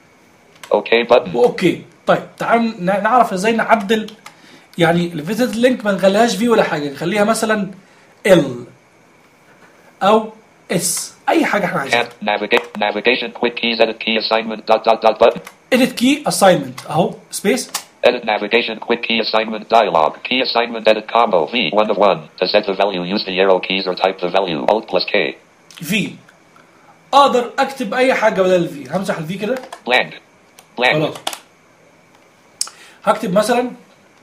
[SPEAKER 2] OK button.
[SPEAKER 1] واوكي طيب تعال ن- نعرف ازاي نعدل يعني الفيزيت لينك ما نخليهاش في ولا حاجه نخليها مثلا ال او اس اي حاجه احنا عايزينها
[SPEAKER 2] Can't navigate. Navigation quick keys edit key assignment dot dot dot button.
[SPEAKER 1] اديت كي اساينمنت اهو سبيس
[SPEAKER 2] Edit navigation quick key assignment dialog. Key assignment edit combo V. 1 of 1. To set the value, use the arrow keys or type the value. Alt plus K.
[SPEAKER 1] في اقدر اكتب اي حاجه بدل الفي همسح الفي كده
[SPEAKER 2] Blank. Blank.
[SPEAKER 1] خلاص هكتب مثلا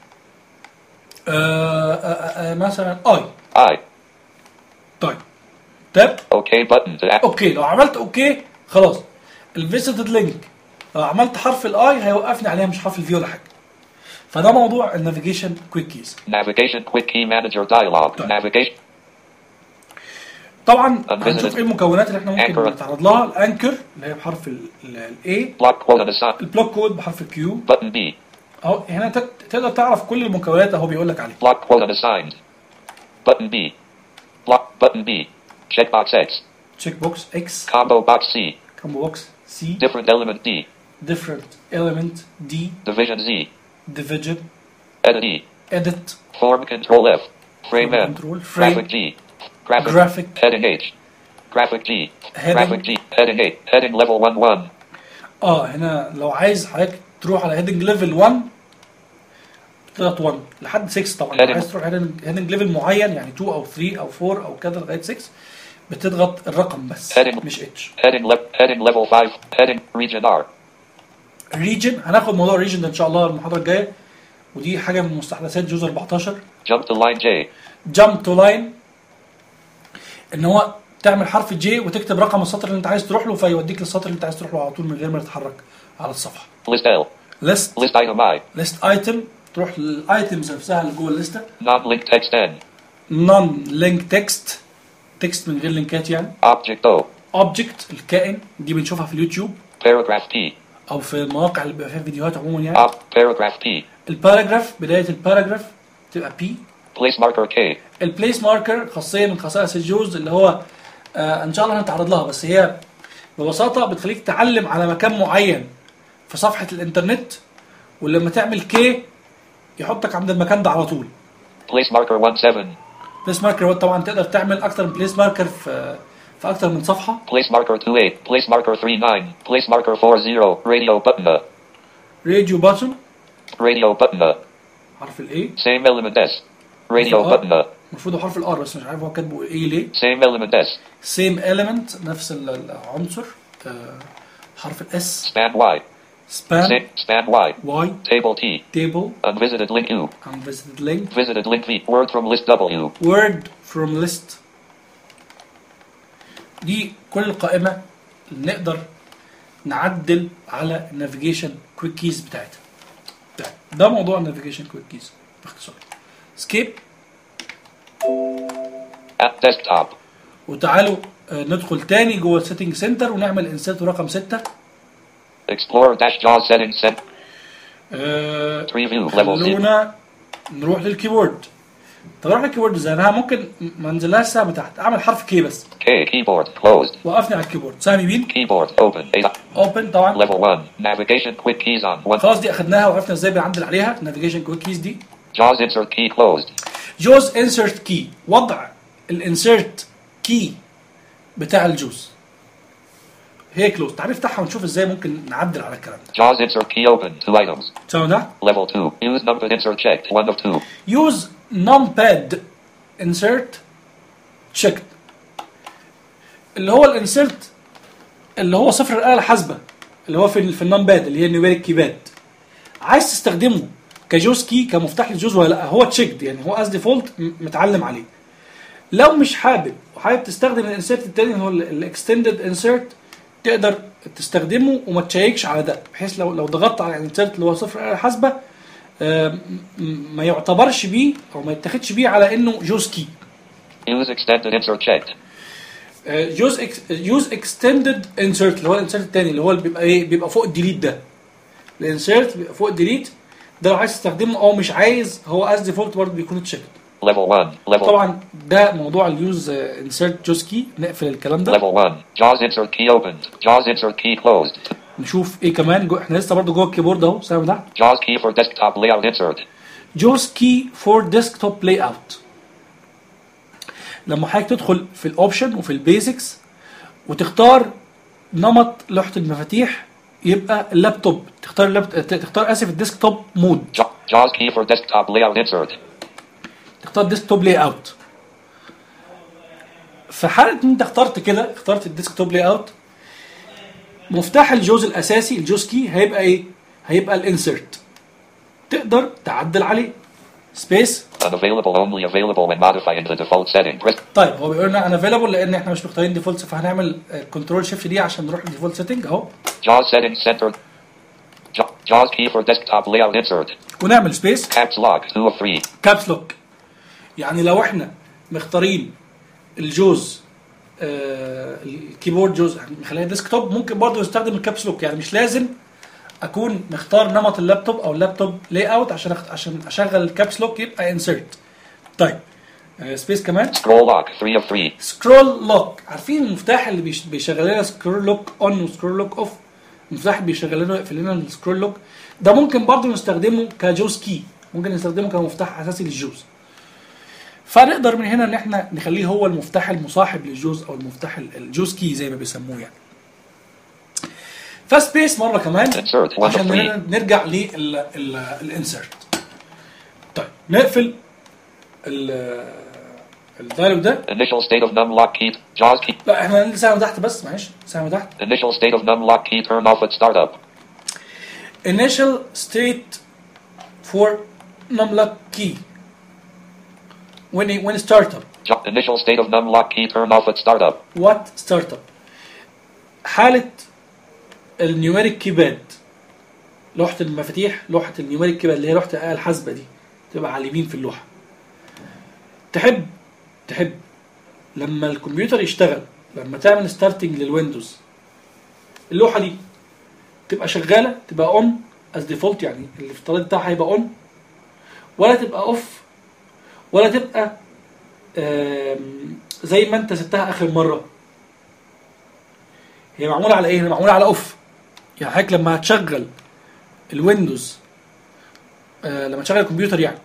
[SPEAKER 1] آه آه آه مثلا اي
[SPEAKER 2] I.
[SPEAKER 1] طيب تاب
[SPEAKER 2] OK button to act.
[SPEAKER 1] اوكي لو عملت اوكي خلاص الفيزيتد لينك لو عملت حرف الاي هيوقفني عليها مش حرف الفي ولا حاجه فده موضوع النافيجيشن كويك كيز
[SPEAKER 2] Navigation quick key manager dialog.
[SPEAKER 1] Done.
[SPEAKER 2] Navigation.
[SPEAKER 1] طبعا
[SPEAKER 2] Unvisited.
[SPEAKER 1] هنشوف ايه المكونات اللي احنا ممكن
[SPEAKER 2] Anchor.
[SPEAKER 1] نتعرض لها الانكر اللي هي بحرف الاي
[SPEAKER 2] Block quote unassigned.
[SPEAKER 1] البلوك كود بحرف الكيو
[SPEAKER 2] Button B.
[SPEAKER 1] اهو هنا ت- تقدر تعرف كل المكونات اهو بيقول لك عليها
[SPEAKER 2] Block quote unassigned. Button B. Block button B. Checkbox X.
[SPEAKER 1] تشيك بوكس اكس
[SPEAKER 2] Combo box C.
[SPEAKER 1] كومبو بوكس سي
[SPEAKER 2] Different element D.
[SPEAKER 1] different element دي
[SPEAKER 2] Division Z.
[SPEAKER 1] division
[SPEAKER 2] Edit E.
[SPEAKER 1] edit
[SPEAKER 2] Form control F. Frame
[SPEAKER 1] Form
[SPEAKER 2] M.
[SPEAKER 1] control, frame.
[SPEAKER 2] Graphic G. Graphic.
[SPEAKER 1] Graphic.
[SPEAKER 2] Heading H. Graphic G.
[SPEAKER 1] Heading.
[SPEAKER 2] Graphic G. Heading A. Heading level 1 1.
[SPEAKER 1] اه هنا لو عايز حضرتك تروح على هيدنج ليفل 1 تضغط 1 لحد 6 طبعا لو
[SPEAKER 2] Heading.
[SPEAKER 1] عايز تروح هيدنج ليفل معين يعني 2 او 3 او 4 او كده لغايه 6 بتضغط الرقم بس
[SPEAKER 2] Heading.
[SPEAKER 1] مش اتش
[SPEAKER 2] Heading le- heading level 5. Heading region R.
[SPEAKER 1] ريجن هناخد موضوع الريجن ده ان شاء الله المحاضره الجايه ودي حاجه من مستحدثات جزء 14
[SPEAKER 2] Jump to line J.
[SPEAKER 1] جامب تو لاين ان هو تعمل حرف جي وتكتب رقم السطر اللي انت عايز تروح له فيوديك للسطر اللي انت عايز تروح له على طول من غير ما تتحرك على الصفحه
[SPEAKER 2] List L.
[SPEAKER 1] ليست
[SPEAKER 2] List item I.
[SPEAKER 1] ليست ايتم تروح للايتمز نفسها اللي جوه الليسته
[SPEAKER 2] Non-linked text N.
[SPEAKER 1] نون لينك تكست تكست من غير لينكات يعني
[SPEAKER 2] Object O.
[SPEAKER 1] اوبجكت الكائن دي بنشوفها في اليوتيوب
[SPEAKER 2] Paragraph P.
[SPEAKER 1] او في المواقع اللي بيبقى فيها فيديوهات عموما يعني
[SPEAKER 2] Op. Paragraph P.
[SPEAKER 1] الباراجراف بدايه الباراجراف تبقى بي
[SPEAKER 2] Place marker K.
[SPEAKER 1] البليس ماركر خاصيه من خصائص الجوز اللي هو آه ان شاء الله هنتعرض لها بس هي ببساطه بتخليك تعلم على مكان معين في صفحه الانترنت ولما تعمل كي يحطك عند المكان ده على طول
[SPEAKER 2] Place marker 1 7.
[SPEAKER 1] بليس ماركر طبعا تقدر تعمل اكتر من بليس ماركر في في اكتر من صفحه
[SPEAKER 2] Place marker 2 8. Place marker 3 9. Place marker 4 0. Radio button.
[SPEAKER 1] راديو باتون
[SPEAKER 2] Radio button.
[SPEAKER 1] حرف الاي
[SPEAKER 2] Same element S. Radio
[SPEAKER 1] آه.
[SPEAKER 2] button.
[SPEAKER 1] المفروض هو حرف الار بس مش عارف هو كاتبه ايه ليه
[SPEAKER 2] Same element S.
[SPEAKER 1] سيم element نفس ال- العنصر آه حرف الاس
[SPEAKER 2] Span Y.
[SPEAKER 1] سبان
[SPEAKER 2] Same, span Y.
[SPEAKER 1] واي
[SPEAKER 2] Table T.
[SPEAKER 1] تيبل
[SPEAKER 2] Unvisited link U.
[SPEAKER 1] unvisited link
[SPEAKER 2] Visited link V. Word from list W.
[SPEAKER 1] word from list دي كل قائمة نقدر نعدل على النافيجيشن كويك كيز بتاعتها ده, ده موضوع النافيجيشن كويك كيز باختصار سكيب
[SPEAKER 2] At desktop.
[SPEAKER 1] وتعالوا آه، ندخل تاني جوه السيتنج سنتر ونعمل انسيرت رقم 6
[SPEAKER 2] Explorer dash JAWS settings set.
[SPEAKER 1] آه
[SPEAKER 2] Preview level 0.
[SPEAKER 1] خلونا نروح للكيبورد طب اروح للكيبورد ازاي انا ممكن ما انزلهاش سهم تحت اعمل حرف كي بس
[SPEAKER 2] K. Keyboard. Closed.
[SPEAKER 1] وقفني على الكيبورد سهم يمين
[SPEAKER 2] Keyboard. Open. A.
[SPEAKER 1] اوبن طبعا
[SPEAKER 2] Level 1. Navigation quick keys on 1.
[SPEAKER 1] خلاص دي اخدناها وعرفنا ازاي بنعدل عليها نافيجيشن كويك كيز دي
[SPEAKER 2] JAWS insert key closed.
[SPEAKER 1] جوز انسرت كي وضع الانسرت كي بتاع الجوز هي كلوز تعال نفتحها ونشوف ازاي ممكن نعدل على الكلام ده
[SPEAKER 2] JAWS insert key open. Two items.
[SPEAKER 1] سامع ده
[SPEAKER 2] Level 2. Use numpad insert checked. 1 of 2.
[SPEAKER 1] يوز نمباد انسرت تشيكد اللي هو الانسرت اللي هو صفر الاله الحاسبه اللي هو في في النمباد اللي هي النيوميريك كيباد عايز تستخدمه كجوز كي كمفتاح للجوز ولا لا هو تشيكد يعني هو از ديفولت متعلم عليه لو مش حابب وحابب تستخدم الانسرت التاني اللي هو الاكستندد انسرت تقدر تستخدمه وما تشيكش على ده بحيث لو لو ضغطت على الانسرت اللي هو صفر الاله الحاسبه آه، م- م- ما يعتبرش بيه او ما يتاخدش بيه على انه جوز كي
[SPEAKER 2] Use extended insert checked.
[SPEAKER 1] جوز يوز اكستندد انسرت اللي هو الانسرت الثاني اللي هو اللي بيبقى ايه بيبقى فوق الديليت ده الانسرت بيبقى فوق الديليت ده لو عايز تستخدمه او مش عايز هو از ديفولت برضه بيكون تشيكد
[SPEAKER 2] Level 1. Level
[SPEAKER 1] طبعا ده موضوع اليوز انسرت جوز كي نقفل الكلام ده
[SPEAKER 2] Level 1. JAWS insert key opened. JAWS insert key closed.
[SPEAKER 1] نشوف ايه كمان جو احنا لسه برضه جوه الكيبورد اهو سامع ده
[SPEAKER 2] JAWS key for desktop layout insert.
[SPEAKER 1] جوز كي فور ديسكتوب لاي اوت لما حضرتك تدخل في الاوبشن وفي البيزكس وتختار نمط لوحه المفاتيح يبقى اللابتوب تختار اللاب... تختار اسف الديسكتوب مود
[SPEAKER 2] Ja- JAWS key for desktop layout insert.
[SPEAKER 1] تختار ديسكتوب لاي اوت في حاله ان انت اخترت كده اخترت الديسكتوب لاي اوت مفتاح الجوز الاساسي الجوز كي هيبقى ايه هيبقى الانسرت تقدر تعدل عليه سبيس
[SPEAKER 2] Unavailable only available when modifying the default setting. Press
[SPEAKER 1] طيب هو بيقول لنا انا افيلابل لان احنا مش مختارين ديفولت فهنعمل كنترول شيفت دي عشان نروح للديفولت سيتنج اهو
[SPEAKER 2] JAWS settings center. Ja- JAWS key for desktop layout insert.
[SPEAKER 1] ونعمل سبيس
[SPEAKER 2] Caps lock 2 of 3.
[SPEAKER 1] كابس لوك يعني لو احنا مختارين الجوز آه الكيبورد جزء مخليها ديسكتوب ممكن برضه نستخدم الكابس لوك يعني مش لازم اكون مختار نمط اللابتوب او اللابتوب لاي اوت عشان أخت... عشان اشغل الكابس لوك يبقى انسرت طيب آه سبيس كمان
[SPEAKER 2] Scroll lock 3 of 3.
[SPEAKER 1] سكرول لوك عارفين المفتاح اللي بيش- بيشغل لنا سكرول لوك اون وسكرول لوك اوف المفتاح اللي بيشغل لنا يقفل لنا السكرول لوك ده ممكن برضه نستخدمه كجوز كي ممكن نستخدمه كمفتاح اساسي للجوز فنقدر من هنا ان احنا نخليه هو المفتاح المصاحب للجوز او المفتاح ال- الجوز كي زي ما بيسموه يعني فسبيس مره كمان
[SPEAKER 2] Insert one of
[SPEAKER 1] عشان
[SPEAKER 2] three.
[SPEAKER 1] نر- نرجع للانسرت طيب نقفل ال- الدايلوج ده
[SPEAKER 2] Initial state of num lock key. JAWS key.
[SPEAKER 1] لا احنا هننزل سهم تحت بس معلش سهم تحت
[SPEAKER 2] Initial state of num lock key. Turn off at startup.
[SPEAKER 1] initial state for numlock key when it, when startup
[SPEAKER 2] Jo- initial state of num lock key. Turn off at startup.
[SPEAKER 1] what startup حالة النيوميريك كيباد لوحة المفاتيح لوحة النيوميريك كيباد اللي هي لوحة الآلة الحاسبة دي تبقى على اليمين في اللوحة تحب تحب لما الكمبيوتر يشتغل لما تعمل ستارتنج للويندوز اللوحة دي تبقى شغالة تبقى اون از ديفولت يعني الافتراضي بتاعها هيبقى اون ولا تبقى اوف ولا تبقى آم، زي ما انت سبتها اخر مره هي معموله على ايه؟ هي معموله على اوف يعني حضرتك لما هتشغل الويندوز آه لما تشغل الكمبيوتر يعني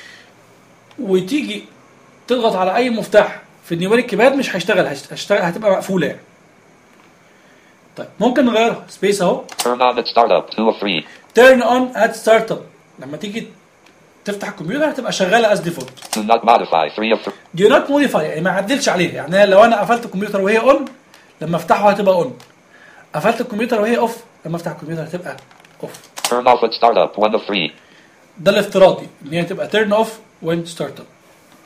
[SPEAKER 1] وتيجي تضغط على اي مفتاح في النيوميريك كيباد مش هيشتغل هيشت- هتشتغل هتبقى مقفوله يعني طيب ممكن نغيرها سبيس اهو
[SPEAKER 2] Turn on at startup. 2 of 3.
[SPEAKER 1] تيرن اون ات ستارت اب لما تيجي تفتح الكمبيوتر هتبقى شغاله از ديفولت
[SPEAKER 2] Do not modify. 3 of 3.
[SPEAKER 1] دي نوت موديفاي يعني ما عدلش عليها يعني لو انا قفلت الكمبيوتر وهي اون لما افتحه هتبقى اون قفلت الكمبيوتر وهي اوف لما افتح الكمبيوتر هتبقى اوف
[SPEAKER 2] Turn off at startup. 1 of 3.
[SPEAKER 1] ده الافتراضي ان هي تبقى تيرن اوف وين ستارت اب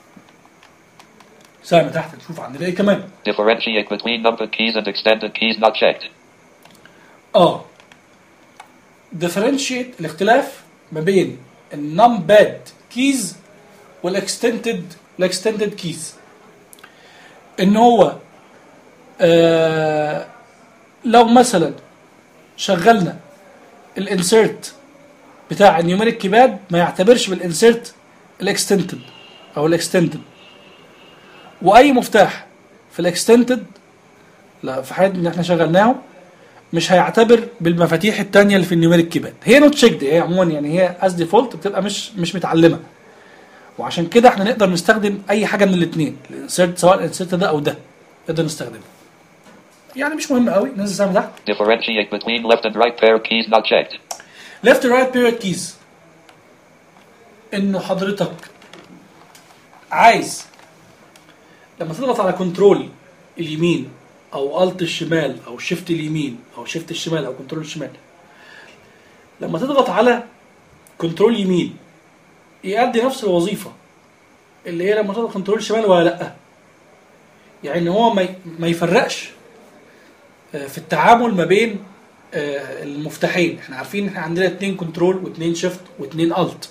[SPEAKER 1] سهم تحت نشوف عندنا ايه كمان
[SPEAKER 2] Differentiate between numbered keys and extended keys not checked.
[SPEAKER 1] اه differentiate الاختلاف ما بين النمباد كيز والاكستندد الاكستندد كيز ان هو آه لو مثلا شغلنا الانسيرت بتاع النيوميريك كيباد ما يعتبرش بالانسيرت الاكستندد او الاكستندد واي مفتاح في الاكستندد لا في حاجه ان احنا شغلناه مش هيعتبر بالمفاتيح التانية اللي في النيوميريك كيباد هي نوت شيكد هي عموما يعني هي از ديفولت بتبقى مش مش متعلمه وعشان كده احنا نقدر نستخدم اي حاجه من الاثنين الانسيرت سواء الانسيرت ده او ده نقدر نستخدمه يعني مش مهم قوي ننزل سهم تحت
[SPEAKER 2] Differentiate between left and right pair keys not checked.
[SPEAKER 1] ليفت رايت بيريد كيز انه حضرتك عايز لما تضغط على كنترول اليمين او الت الشمال او شيفت اليمين او شيفت الشمال او كنترول الشمال لما تضغط على كنترول يمين يأدي نفس الوظيفة اللي هي لما تضغط كنترول شمال ولا لا يعني ان هو ما ي- ما يفرقش آه، في التعامل ما بين آه، المفتاحين احنا عارفين ان احنا عندنا اتنين كنترول واتنين شيفت واتنين الت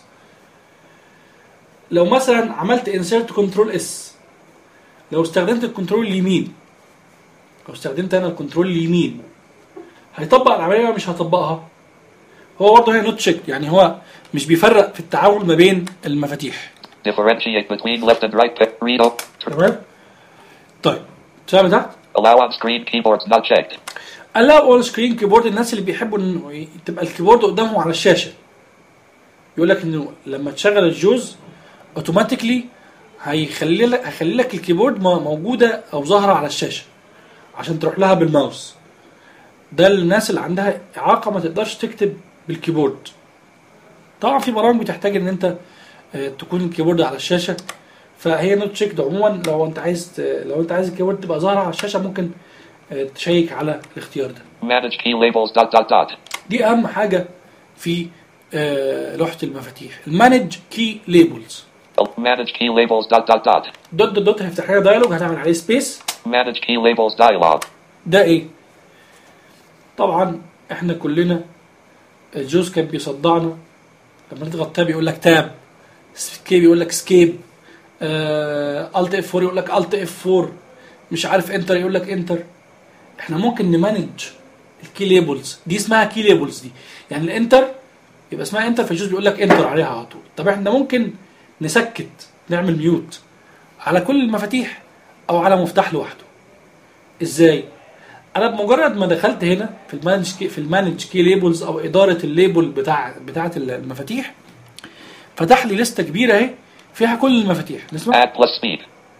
[SPEAKER 1] لو مثلا عملت انسيرت كنترول اس لو استخدمت الكنترول اليمين لو استخدمت انا الكنترول اليمين هيطبق العمليه ولا مش هيطبقها هو برضه هي نوت تشيك يعني هو مش بيفرق في التعامل ما بين المفاتيح
[SPEAKER 2] Differentiate between left and right pair. Read up.
[SPEAKER 1] تمام طيب سامع تحت
[SPEAKER 2] Allow on screen keyboards not checked.
[SPEAKER 1] allow اول سكرين كيبورد الناس اللي بيحبوا انه ي- تبقى الكيبورد قدامهم على الشاشه يقول لك انه لما تشغل الجوز اوتوماتيكلي هيخلي لك هيخلي لك الكيبورد م- موجوده او ظاهره على الشاشه عشان تروح لها بالماوس ده للناس اللي عندها اعاقه ما تقدرش تكتب بالكيبورد طبعا في برامج بتحتاج ان انت آه، تكون الكيبورد على الشاشه فهي نوت تشيكد عموما لو انت عايز ت- لو انت عايز الكيبورد تبقى ظاهره على الشاشه ممكن آه، تشيك على الاختيار ده
[SPEAKER 2] Manage key labels dot dot dot.
[SPEAKER 1] دي اهم حاجه في آه، لوحه المفاتيح المانج كي ليبلز
[SPEAKER 2] Manage key labels dot dot dot.
[SPEAKER 1] دوت دوت دوت هيفتح لنا دايلوج هنعمل عليه سبيس
[SPEAKER 2] Manage key labels dialog.
[SPEAKER 1] ده ايه طبعا احنا كلنا الجوز كان بيصدعنا لما تضغط تاب يقول لك تاب سكيب يقول لك سكيب الت اف 4 يقول لك الت اف 4 مش عارف انتر يقول لك انتر احنا ممكن نمانج الكي ليبلز دي اسمها كي ليبلز دي يعني الانتر يبقى اسمها انتر فالجوز بيقول لك انتر عليها على طول طب احنا ممكن نسكت نعمل ميوت على كل المفاتيح او على مفتاح لوحده ازاي انا بمجرد ما دخلت هنا في المانج كي في المانج كي ليبلز او اداره الليبل بتاع بتاعه المفاتيح فتح لي لسته كبيره اهي فيها كل المفاتيح نسمع
[SPEAKER 2] Add plus speed.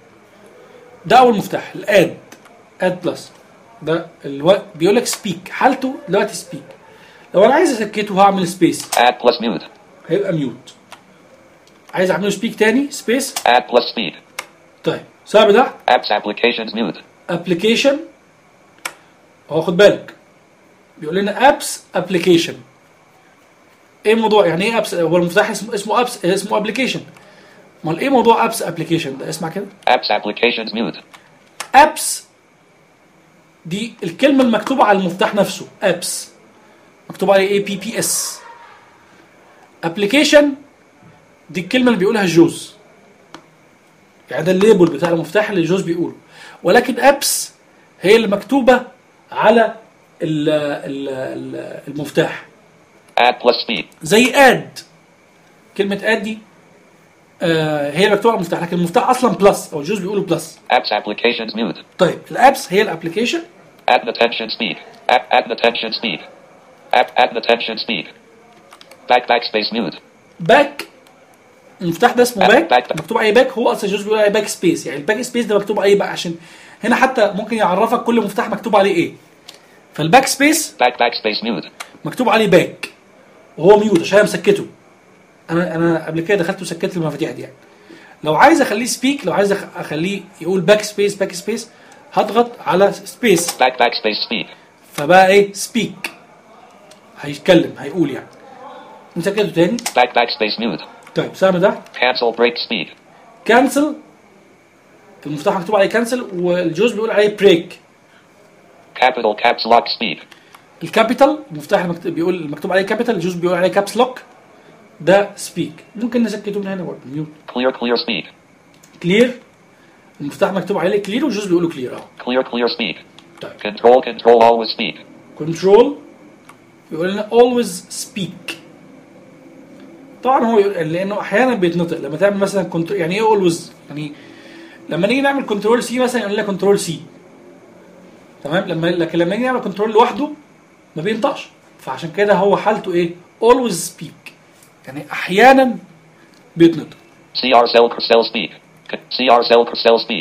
[SPEAKER 1] ده اول مفتاح الاد اد بلس ده الو... بيقول لك سبيك حالته دلوقتي سبيك لو انا عايز اسكته هعمل سبيس
[SPEAKER 2] Add plus mute.
[SPEAKER 1] هيبقى ميوت عايز اعمله سبيك تاني سبيس
[SPEAKER 2] Add plus speed.
[SPEAKER 1] طيب صعب ده
[SPEAKER 2] Apps applications mute.
[SPEAKER 1] ابلكيشن هو خد بالك بيقول لنا ابس ابلكيشن ايه الموضوع يعني ايه ابس هو المفتاح اسمه اسمه ابس اسمه ابلكيشن امال ايه موضوع ابس ابلكيشن ده اسمع كده
[SPEAKER 2] Apps applications mute.
[SPEAKER 1] ابس دي الكلمه المكتوبه على المفتاح نفسه ابس مكتوب عليه اي بي بي اس ابلكيشن دي الكلمه اللي بيقولها جوز يعني ده الليبل بتاع المفتاح اللي جوز بيقوله ولكن ابس هي اللي مكتوبه على ال ال ال المفتاح
[SPEAKER 2] Add plus speed.
[SPEAKER 1] زي اد كلمه اد دي آه هي اللي مكتوبه على المفتاح لكن المفتاح اصلا بلس او جوز بيقولوا بلس
[SPEAKER 2] Apps applications mute.
[SPEAKER 1] طيب الابس هي الابلكيشن
[SPEAKER 2] Add attention speed. Add, add attention speed. Add, add attention speed. Back backspace mute.
[SPEAKER 1] باك المفتاح ده اسمه
[SPEAKER 2] باك-
[SPEAKER 1] باك
[SPEAKER 2] باك.
[SPEAKER 1] مكتوب عليه باك هو اصلا جوز بيقول عليه باك سبيس يعني الباك سبيس ده مكتوب عليه بقى عشان هنا حتى ممكن يعرفك كل مفتاح مكتوب عليه ايه فالباك سبيس
[SPEAKER 2] Back backspace mute.
[SPEAKER 1] مكتوب عليه باك وهو ميوت عشان انا مسكته انا انا قبل كده دخلت وسكت المفاتيح دي يعني لو عايز اخليه سبيك لو عايز أخ- اخليه يقول باك سبيس باك سبيس هضغط على سبيس
[SPEAKER 2] Back backspace speed.
[SPEAKER 1] فبقى ايه سبيك هيتكلم هيقول يعني مسكته تاني
[SPEAKER 2] Back backspace mute.
[SPEAKER 1] طيب سامع ده
[SPEAKER 2] Cancel break speed.
[SPEAKER 1] كانسل المفتاح مكتوب عليه كانسل والجوز بيقول عليه بريك
[SPEAKER 2] Capital caps lock speed.
[SPEAKER 1] الكابيتال المفتاح المكتوب بيقول المكتوب عليه كابيتال الجوز بيقول عليه كابس لوك ده سبيك ممكن نسكته من هنا برضه ميوت
[SPEAKER 2] Clear clear speed.
[SPEAKER 1] كلير المفتاح مكتوب عليه كلير والجوز بيقولوا كلير اهو
[SPEAKER 2] Clear clear speed.
[SPEAKER 1] طيب
[SPEAKER 2] Control control always speed.
[SPEAKER 1] كنترول بيقول لنا always speak طبعا هو يقول لانه احيانا بيتنطق لما تعمل مثلا كنترول يعني ايه always يعني لما نيجي نعمل كنترول سي مثلا يقول لنا كنترول سي تمام لما لكن لما نيجي نعمل كنترول لوحده ما بينطقش فعشان كده هو حالته ايه always speak يعني احيانا بيتنطق
[SPEAKER 2] CR cell cell speed. C- CR cell cell speed.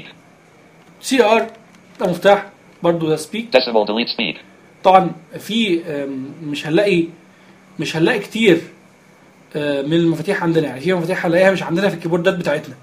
[SPEAKER 1] سي ار ده مفتاح برضو ده سبيك
[SPEAKER 2] Decimal delete speed.
[SPEAKER 1] طبعا في آم، مش هنلاقي مش هنلاقي كتير آه، من المفاتيح عندنا يعني في مفاتيح هنلاقيها مش عندنا في الكيبوردات بتاعتنا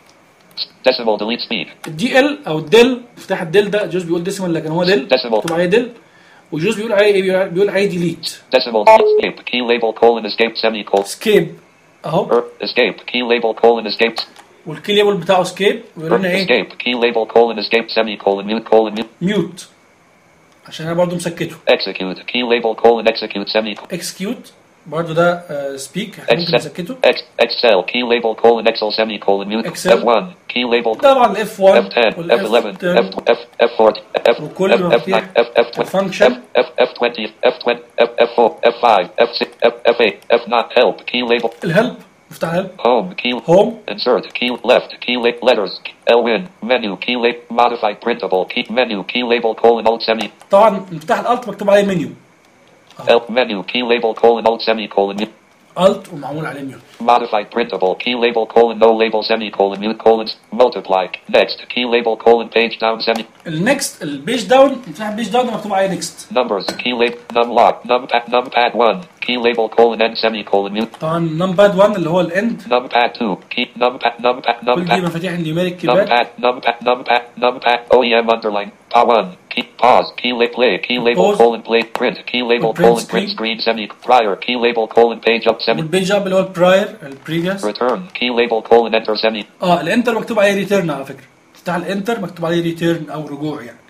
[SPEAKER 2] Decimal delete speed.
[SPEAKER 1] الدي ال او الديل مفتاح الديل ده جوز بيقول ديسيمال لكن هو ديل
[SPEAKER 2] Decimal.
[SPEAKER 1] مكتوب عليه ديل وجوز بيقول عليه ايه بيقول- بيقول عليه ديليت
[SPEAKER 2] Decimal delete escape. Key label colon escape semicolon.
[SPEAKER 1] سكيب اهو
[SPEAKER 2] Er, escape. Key label colon escape.
[SPEAKER 1] والكي ليبل بتاعه سكيب ويقول
[SPEAKER 2] Er,
[SPEAKER 1] لنا ايه
[SPEAKER 2] escape. Key label colon escape semicolon mute colon mute.
[SPEAKER 1] ميوت عشان انا برضو مسكته
[SPEAKER 2] Execute. Key label colon execute semicolon.
[SPEAKER 1] اكسكيوت برضو ده سبيك احنا ممكن
[SPEAKER 2] Excel.
[SPEAKER 1] نسكته
[SPEAKER 2] X, Excel. Key label colon Excel semicolon mute.
[SPEAKER 1] Excel.
[SPEAKER 2] F1. Key label.
[SPEAKER 1] طبعا الاف 1
[SPEAKER 2] F10,
[SPEAKER 1] والاف
[SPEAKER 2] F11, F, F, F4, F,
[SPEAKER 1] وكل
[SPEAKER 2] F,
[SPEAKER 1] مفاتيح
[SPEAKER 2] F9, F, F20,
[SPEAKER 1] الفانكشن.
[SPEAKER 2] F, F, F20, F20, F, F4, F5, F6, F, F8, F9, help, key label,
[SPEAKER 1] الهلب مفتاح الهلب
[SPEAKER 2] home, key,
[SPEAKER 1] هوم
[SPEAKER 2] insert, key left, key la- letters, Lwin, menu, key la- modify printable, key menu, key label, colon, alt, semi,
[SPEAKER 1] طبعا مفتاح الالت مكتوب عليه منيو
[SPEAKER 2] help, menu, key label, colon, alt, semicolon, mute,
[SPEAKER 1] الت ومعمول عليه ميوت
[SPEAKER 2] modify printable, key label, colon, no label, semicolon, mute, colon, multiply, next, key label, colon, page down, semi,
[SPEAKER 1] النكست البيج داون مفتاح البيج داون ده مكتوب عليه نكست
[SPEAKER 2] numbers, key label, numlock, numpad, numpad 1, key label, colon, n, semicolon, mute,
[SPEAKER 1] طبعا نمباد 1 اللي هو الاند
[SPEAKER 2] Numpad 2. Keep numpad numpad
[SPEAKER 1] كل دي
[SPEAKER 2] numpad
[SPEAKER 1] مفاتيح النيوميريك كيباد
[SPEAKER 2] numpad numpad numpad numpad OEM underline. Pa one. Keep pause. Key la- play. Key label
[SPEAKER 1] Pause.
[SPEAKER 2] colon play print. Key label
[SPEAKER 1] Print
[SPEAKER 2] colon
[SPEAKER 1] screen.
[SPEAKER 2] print screen semi prior. Key label colon page up semi
[SPEAKER 1] والبيج اب اللي هو البراير البريفيوس
[SPEAKER 2] return. Key label colon enter semi
[SPEAKER 1] اه الانتر مكتوب عليه ريتيرن على فكره مفتاح الانتر مكتوب عليه ريتيرن او رجوع يعني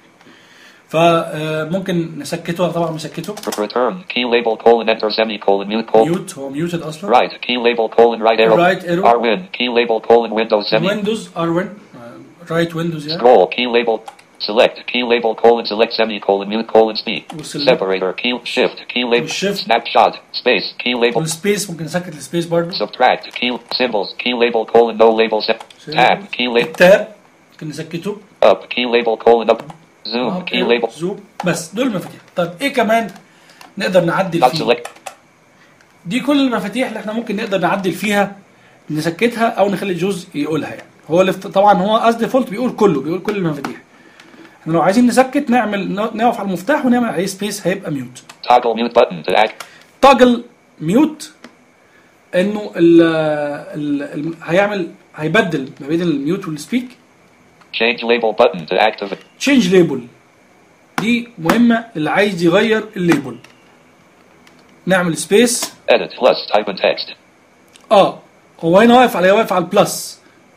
[SPEAKER 1] فممكن نسكته طبعا مسكته
[SPEAKER 2] return. Key label colon enter semi colon mute colon
[SPEAKER 1] ميوت هو ميوتد اصلا
[SPEAKER 2] right. Key label colon right arrow
[SPEAKER 1] Right arrow.
[SPEAKER 2] R win. Key label colon windows semi
[SPEAKER 1] ويندوز ار 1 رايت ويندوز يعني
[SPEAKER 2] scroll. Key label Select key label colon select semicolon mute colon speak.
[SPEAKER 1] وselect.
[SPEAKER 2] Separator key shift key label
[SPEAKER 1] والshift.
[SPEAKER 2] snapshot space key label
[SPEAKER 1] والسبيس ممكن نسكت السبيس برضه
[SPEAKER 2] subtract key symbols key label colon no label set tab key label
[SPEAKER 1] التاب ممكن نسكته
[SPEAKER 2] up key label colon up zoom key label
[SPEAKER 1] زوم بس دول المفاتيح طب ايه كمان نقدر نعدل
[SPEAKER 2] not
[SPEAKER 1] فيه
[SPEAKER 2] select
[SPEAKER 1] دي كل المفاتيح اللي احنا ممكن نقدر نعدل فيها نسكتها او نخلي الجزء يقولها يعني هو اللي افت- طبعا هو از ديفولت بيقول كله بيقول كل المفاتيح احنا لو عايزين نسكت نعمل نقف على المفتاح ونعمل عليه سبيس هيبقى ميوت
[SPEAKER 2] toggle mute button to act
[SPEAKER 1] تاجل ميوت انه ال ال ال هيعمل هيبدل ما بين الميوت والسبيك
[SPEAKER 2] change label button to activate
[SPEAKER 1] تشينج ليبل دي مهمه اللي عايز يغير الليبل نعمل سبيس
[SPEAKER 2] edit plus type in text
[SPEAKER 1] اه هو هنا واقف على واقف على البلس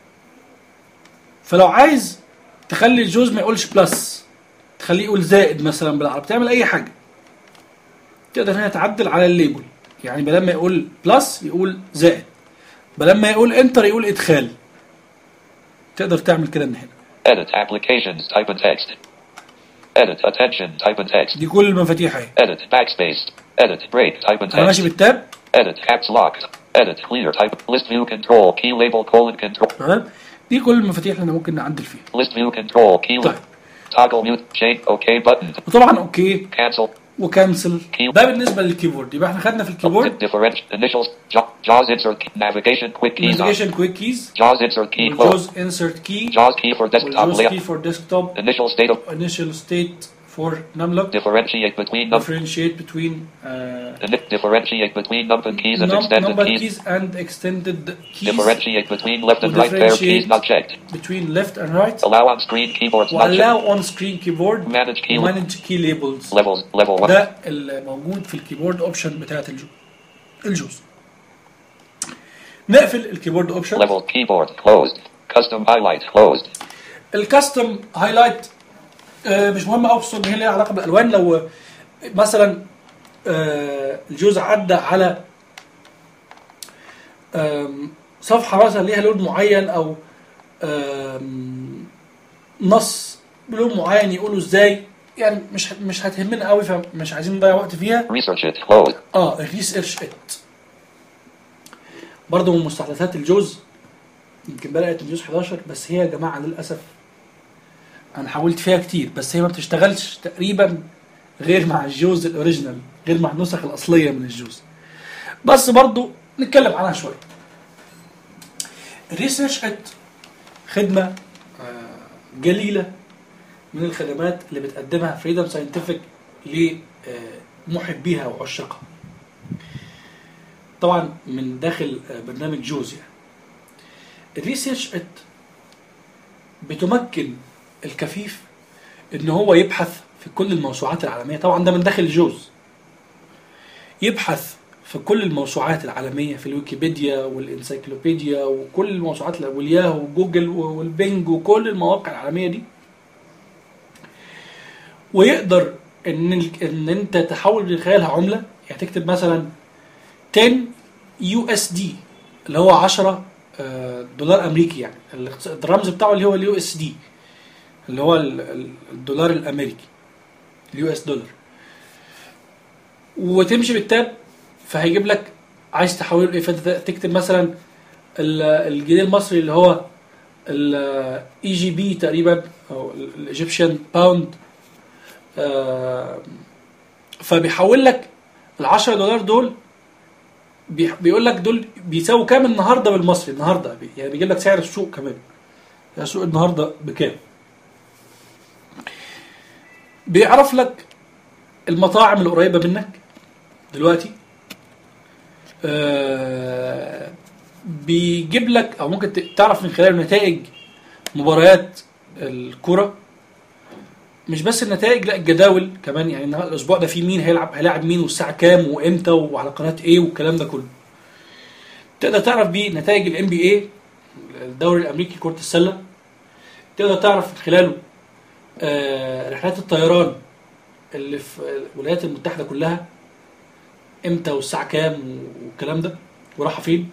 [SPEAKER 1] فلو عايز تخلي الجوز ما يقولش بلس تخليه يقول زائد مثلا بالعربي تعمل اي حاجه تقدر هنا تعدل على الليبل يعني بدل ما يقول بلس يقول زائد بدل ما يقول انتر يقول ادخال تقدر تعمل كده من هنا
[SPEAKER 2] edit applications type in text edit attention type in text
[SPEAKER 1] دي كل المفاتيح اهي
[SPEAKER 2] edit backspace edit break type in
[SPEAKER 1] انا ماشي
[SPEAKER 2] text
[SPEAKER 1] بالتاب
[SPEAKER 2] edit caps lock edit clear type list view control key label colon control
[SPEAKER 1] تمام دي كل المفاتيح اللي احنا ممكن نعدل فيها
[SPEAKER 2] list view control key
[SPEAKER 1] طيب.
[SPEAKER 2] toggle mute change OK button
[SPEAKER 1] وطبعا اوكي
[SPEAKER 2] cancel
[SPEAKER 1] وكانسل ده بالنسبه للكيبورد يبقى احنا خدنا في الكيبورد
[SPEAKER 2] differential initials Jaw- jaws insert key, navigation quick keys on
[SPEAKER 1] نافيجيشن كويك كيز
[SPEAKER 2] jaws insert key close
[SPEAKER 1] والجوز انسرت كي
[SPEAKER 2] jaws key for desktop
[SPEAKER 1] والجوز كي
[SPEAKER 2] layout
[SPEAKER 1] فور ديسكتوب
[SPEAKER 2] initial state of
[SPEAKER 1] initial state for numlock
[SPEAKER 2] differentiate between num
[SPEAKER 1] differentiate between uh,
[SPEAKER 2] Di- differentiate between number keys and
[SPEAKER 1] num-
[SPEAKER 2] extended
[SPEAKER 1] number
[SPEAKER 2] keys.
[SPEAKER 1] keys and extended keys
[SPEAKER 2] Differentiate between left and right pair of keys
[SPEAKER 1] Differentiate.
[SPEAKER 2] not checked.
[SPEAKER 1] between left and right
[SPEAKER 2] Allow on screen keyboards not checked.
[SPEAKER 1] والlow on screen keyboard
[SPEAKER 2] Manage key
[SPEAKER 1] manage key labels
[SPEAKER 2] levels level one.
[SPEAKER 1] ده الموجود في الكيبورد اوبشن بتاعت الجو الجوز نقفل الكيبورد اوبشن
[SPEAKER 2] Level keyboard closed. Custom highlight closed.
[SPEAKER 1] الكاستم هايلايت مش مهم قوي خصوصا ان هي ليها علاقه بالالوان لو مثلا آه، الجوز عدى على آم، صفحه مثلا ليها لون معين او آم، نص بلون معين يقولوا ازاي يعني مش مش هتهمنا قوي فمش عايزين نضيع وقت فيها
[SPEAKER 2] Research it closed.
[SPEAKER 1] اه الريسيرش ات برضه من مستحدثات الجوز يمكن بدات الجوز 11 بس هي يا جماعه للاسف انا حاولت فيها كتير بس هي ما بتشتغلش تقريبا غير مع الجوز الاوريجينال غير مع النسخ الاصليه من الجوز بس برضه نتكلم عنها شويه الريسيرش ات خدمه آه، جليله من الخدمات اللي بتقدمها فريدم ساينتفك لمحبيها وعشاقها طبعا من داخل آه، برنامج جوز يعني الريسيرش ات بتمكن الكفيف ان هو يبحث في كل الموسوعات العالميه طبعا ده من داخل جوز يبحث في كل الموسوعات العالميه في الويكيبيديا والانسيكلوبيديا وكل الموسوعات والياهو وجوجل والبنج وكل المواقع العالميه دي ويقدر ان ال- ان انت تحول من خلالها عمله يعني تكتب مثلا 10 يو اس دي اللي هو 10 آه، دولار امريكي يعني الاختص- الرمز بتاعه اللي هو اليو اس دي اللي هو ال- ال- الدولار الامريكي اليو اس دولار وتمشي بالتاب فهيجيب لك عايز تحوله ايه فانت تكتب مثلا ال- الجنيه المصري اللي هو الاي جي بي تقريبا او الايجيبشن باوند آه، فبيحول لك ال 10 دولار دول بي- بيقول لك دول بيساووا كام النهارده بالمصري النهارده بي- يعني بيجيب لك سعر السوق كمان يعني السوق النهارده بكام بيعرف لك المطاعم القريبه منك دلوقتي آه، بيجيب لك او ممكن ت- تعرف من خلال نتائج مباريات الكرة مش بس النتائج لا الجداول كمان يعني النهار- الاسبوع ده في مين هيلعب هيلاعب مين والساعه كام وامتى وعلى قناه ايه والكلام ده كله تقدر تعرف بيه نتائج الام بي اي الدوري الامريكي كره السله تقدر تعرف من خلاله آه، رحلات الطيران اللي في الولايات المتحده كلها امتى والساعه كام والكلام ده وراحه فين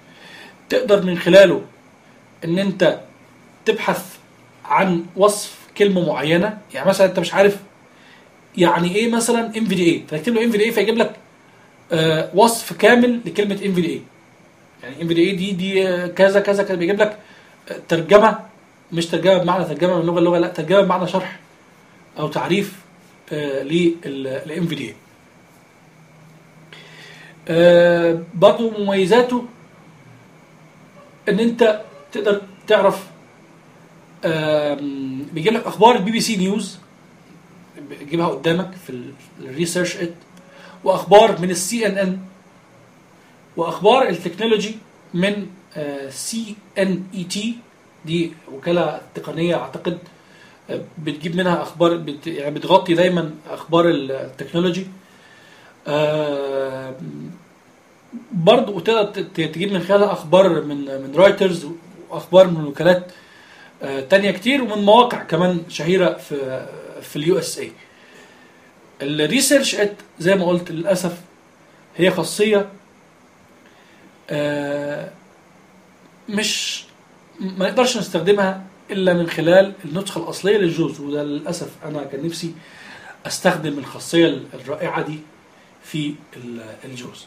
[SPEAKER 1] تقدر من خلاله ان انت تبحث عن وصف كلمه معينه يعني مثلا انت مش عارف يعني ايه مثلا ام في دي اي فتكتب له ام في دي اي فيجيب لك آه وصف كامل لكلمه ام في دي اي يعني ام في دي اي دي دي آه، كذا كذا كذا بيجيب لك آه، ترجمه مش ترجمه بمعنى ترجمه من لغه لغه لا ترجمه بمعنى شرح او تعريف للام في دي اي برضه مميزاته ان انت تقدر تعرف آم، بيجيب لك اخبار البي بي سي نيوز بيجيبها قدامك في الريسيرش ات واخبار من السي ان ان واخبار التكنولوجي من سي ان اي تي دي وكاله تقنيه اعتقد آه، بتجيب منها اخبار بت يعني بتغطي دايما اخبار التكنولوجي آه، برضه تقدر ت- ت- تجيب من خلالها اخبار من من رايترز واخبار من وكالات آه، تانية كتير ومن مواقع كمان شهيره في في اليو اس اي الريسيرش ات زي ما قلت للاسف هي خاصيه آه، مش ما نقدرش نستخدمها الا من خلال النسخه الاصليه للجوز وده للاسف انا كان نفسي استخدم الخاصيه الرائعه دي في ال- الجوز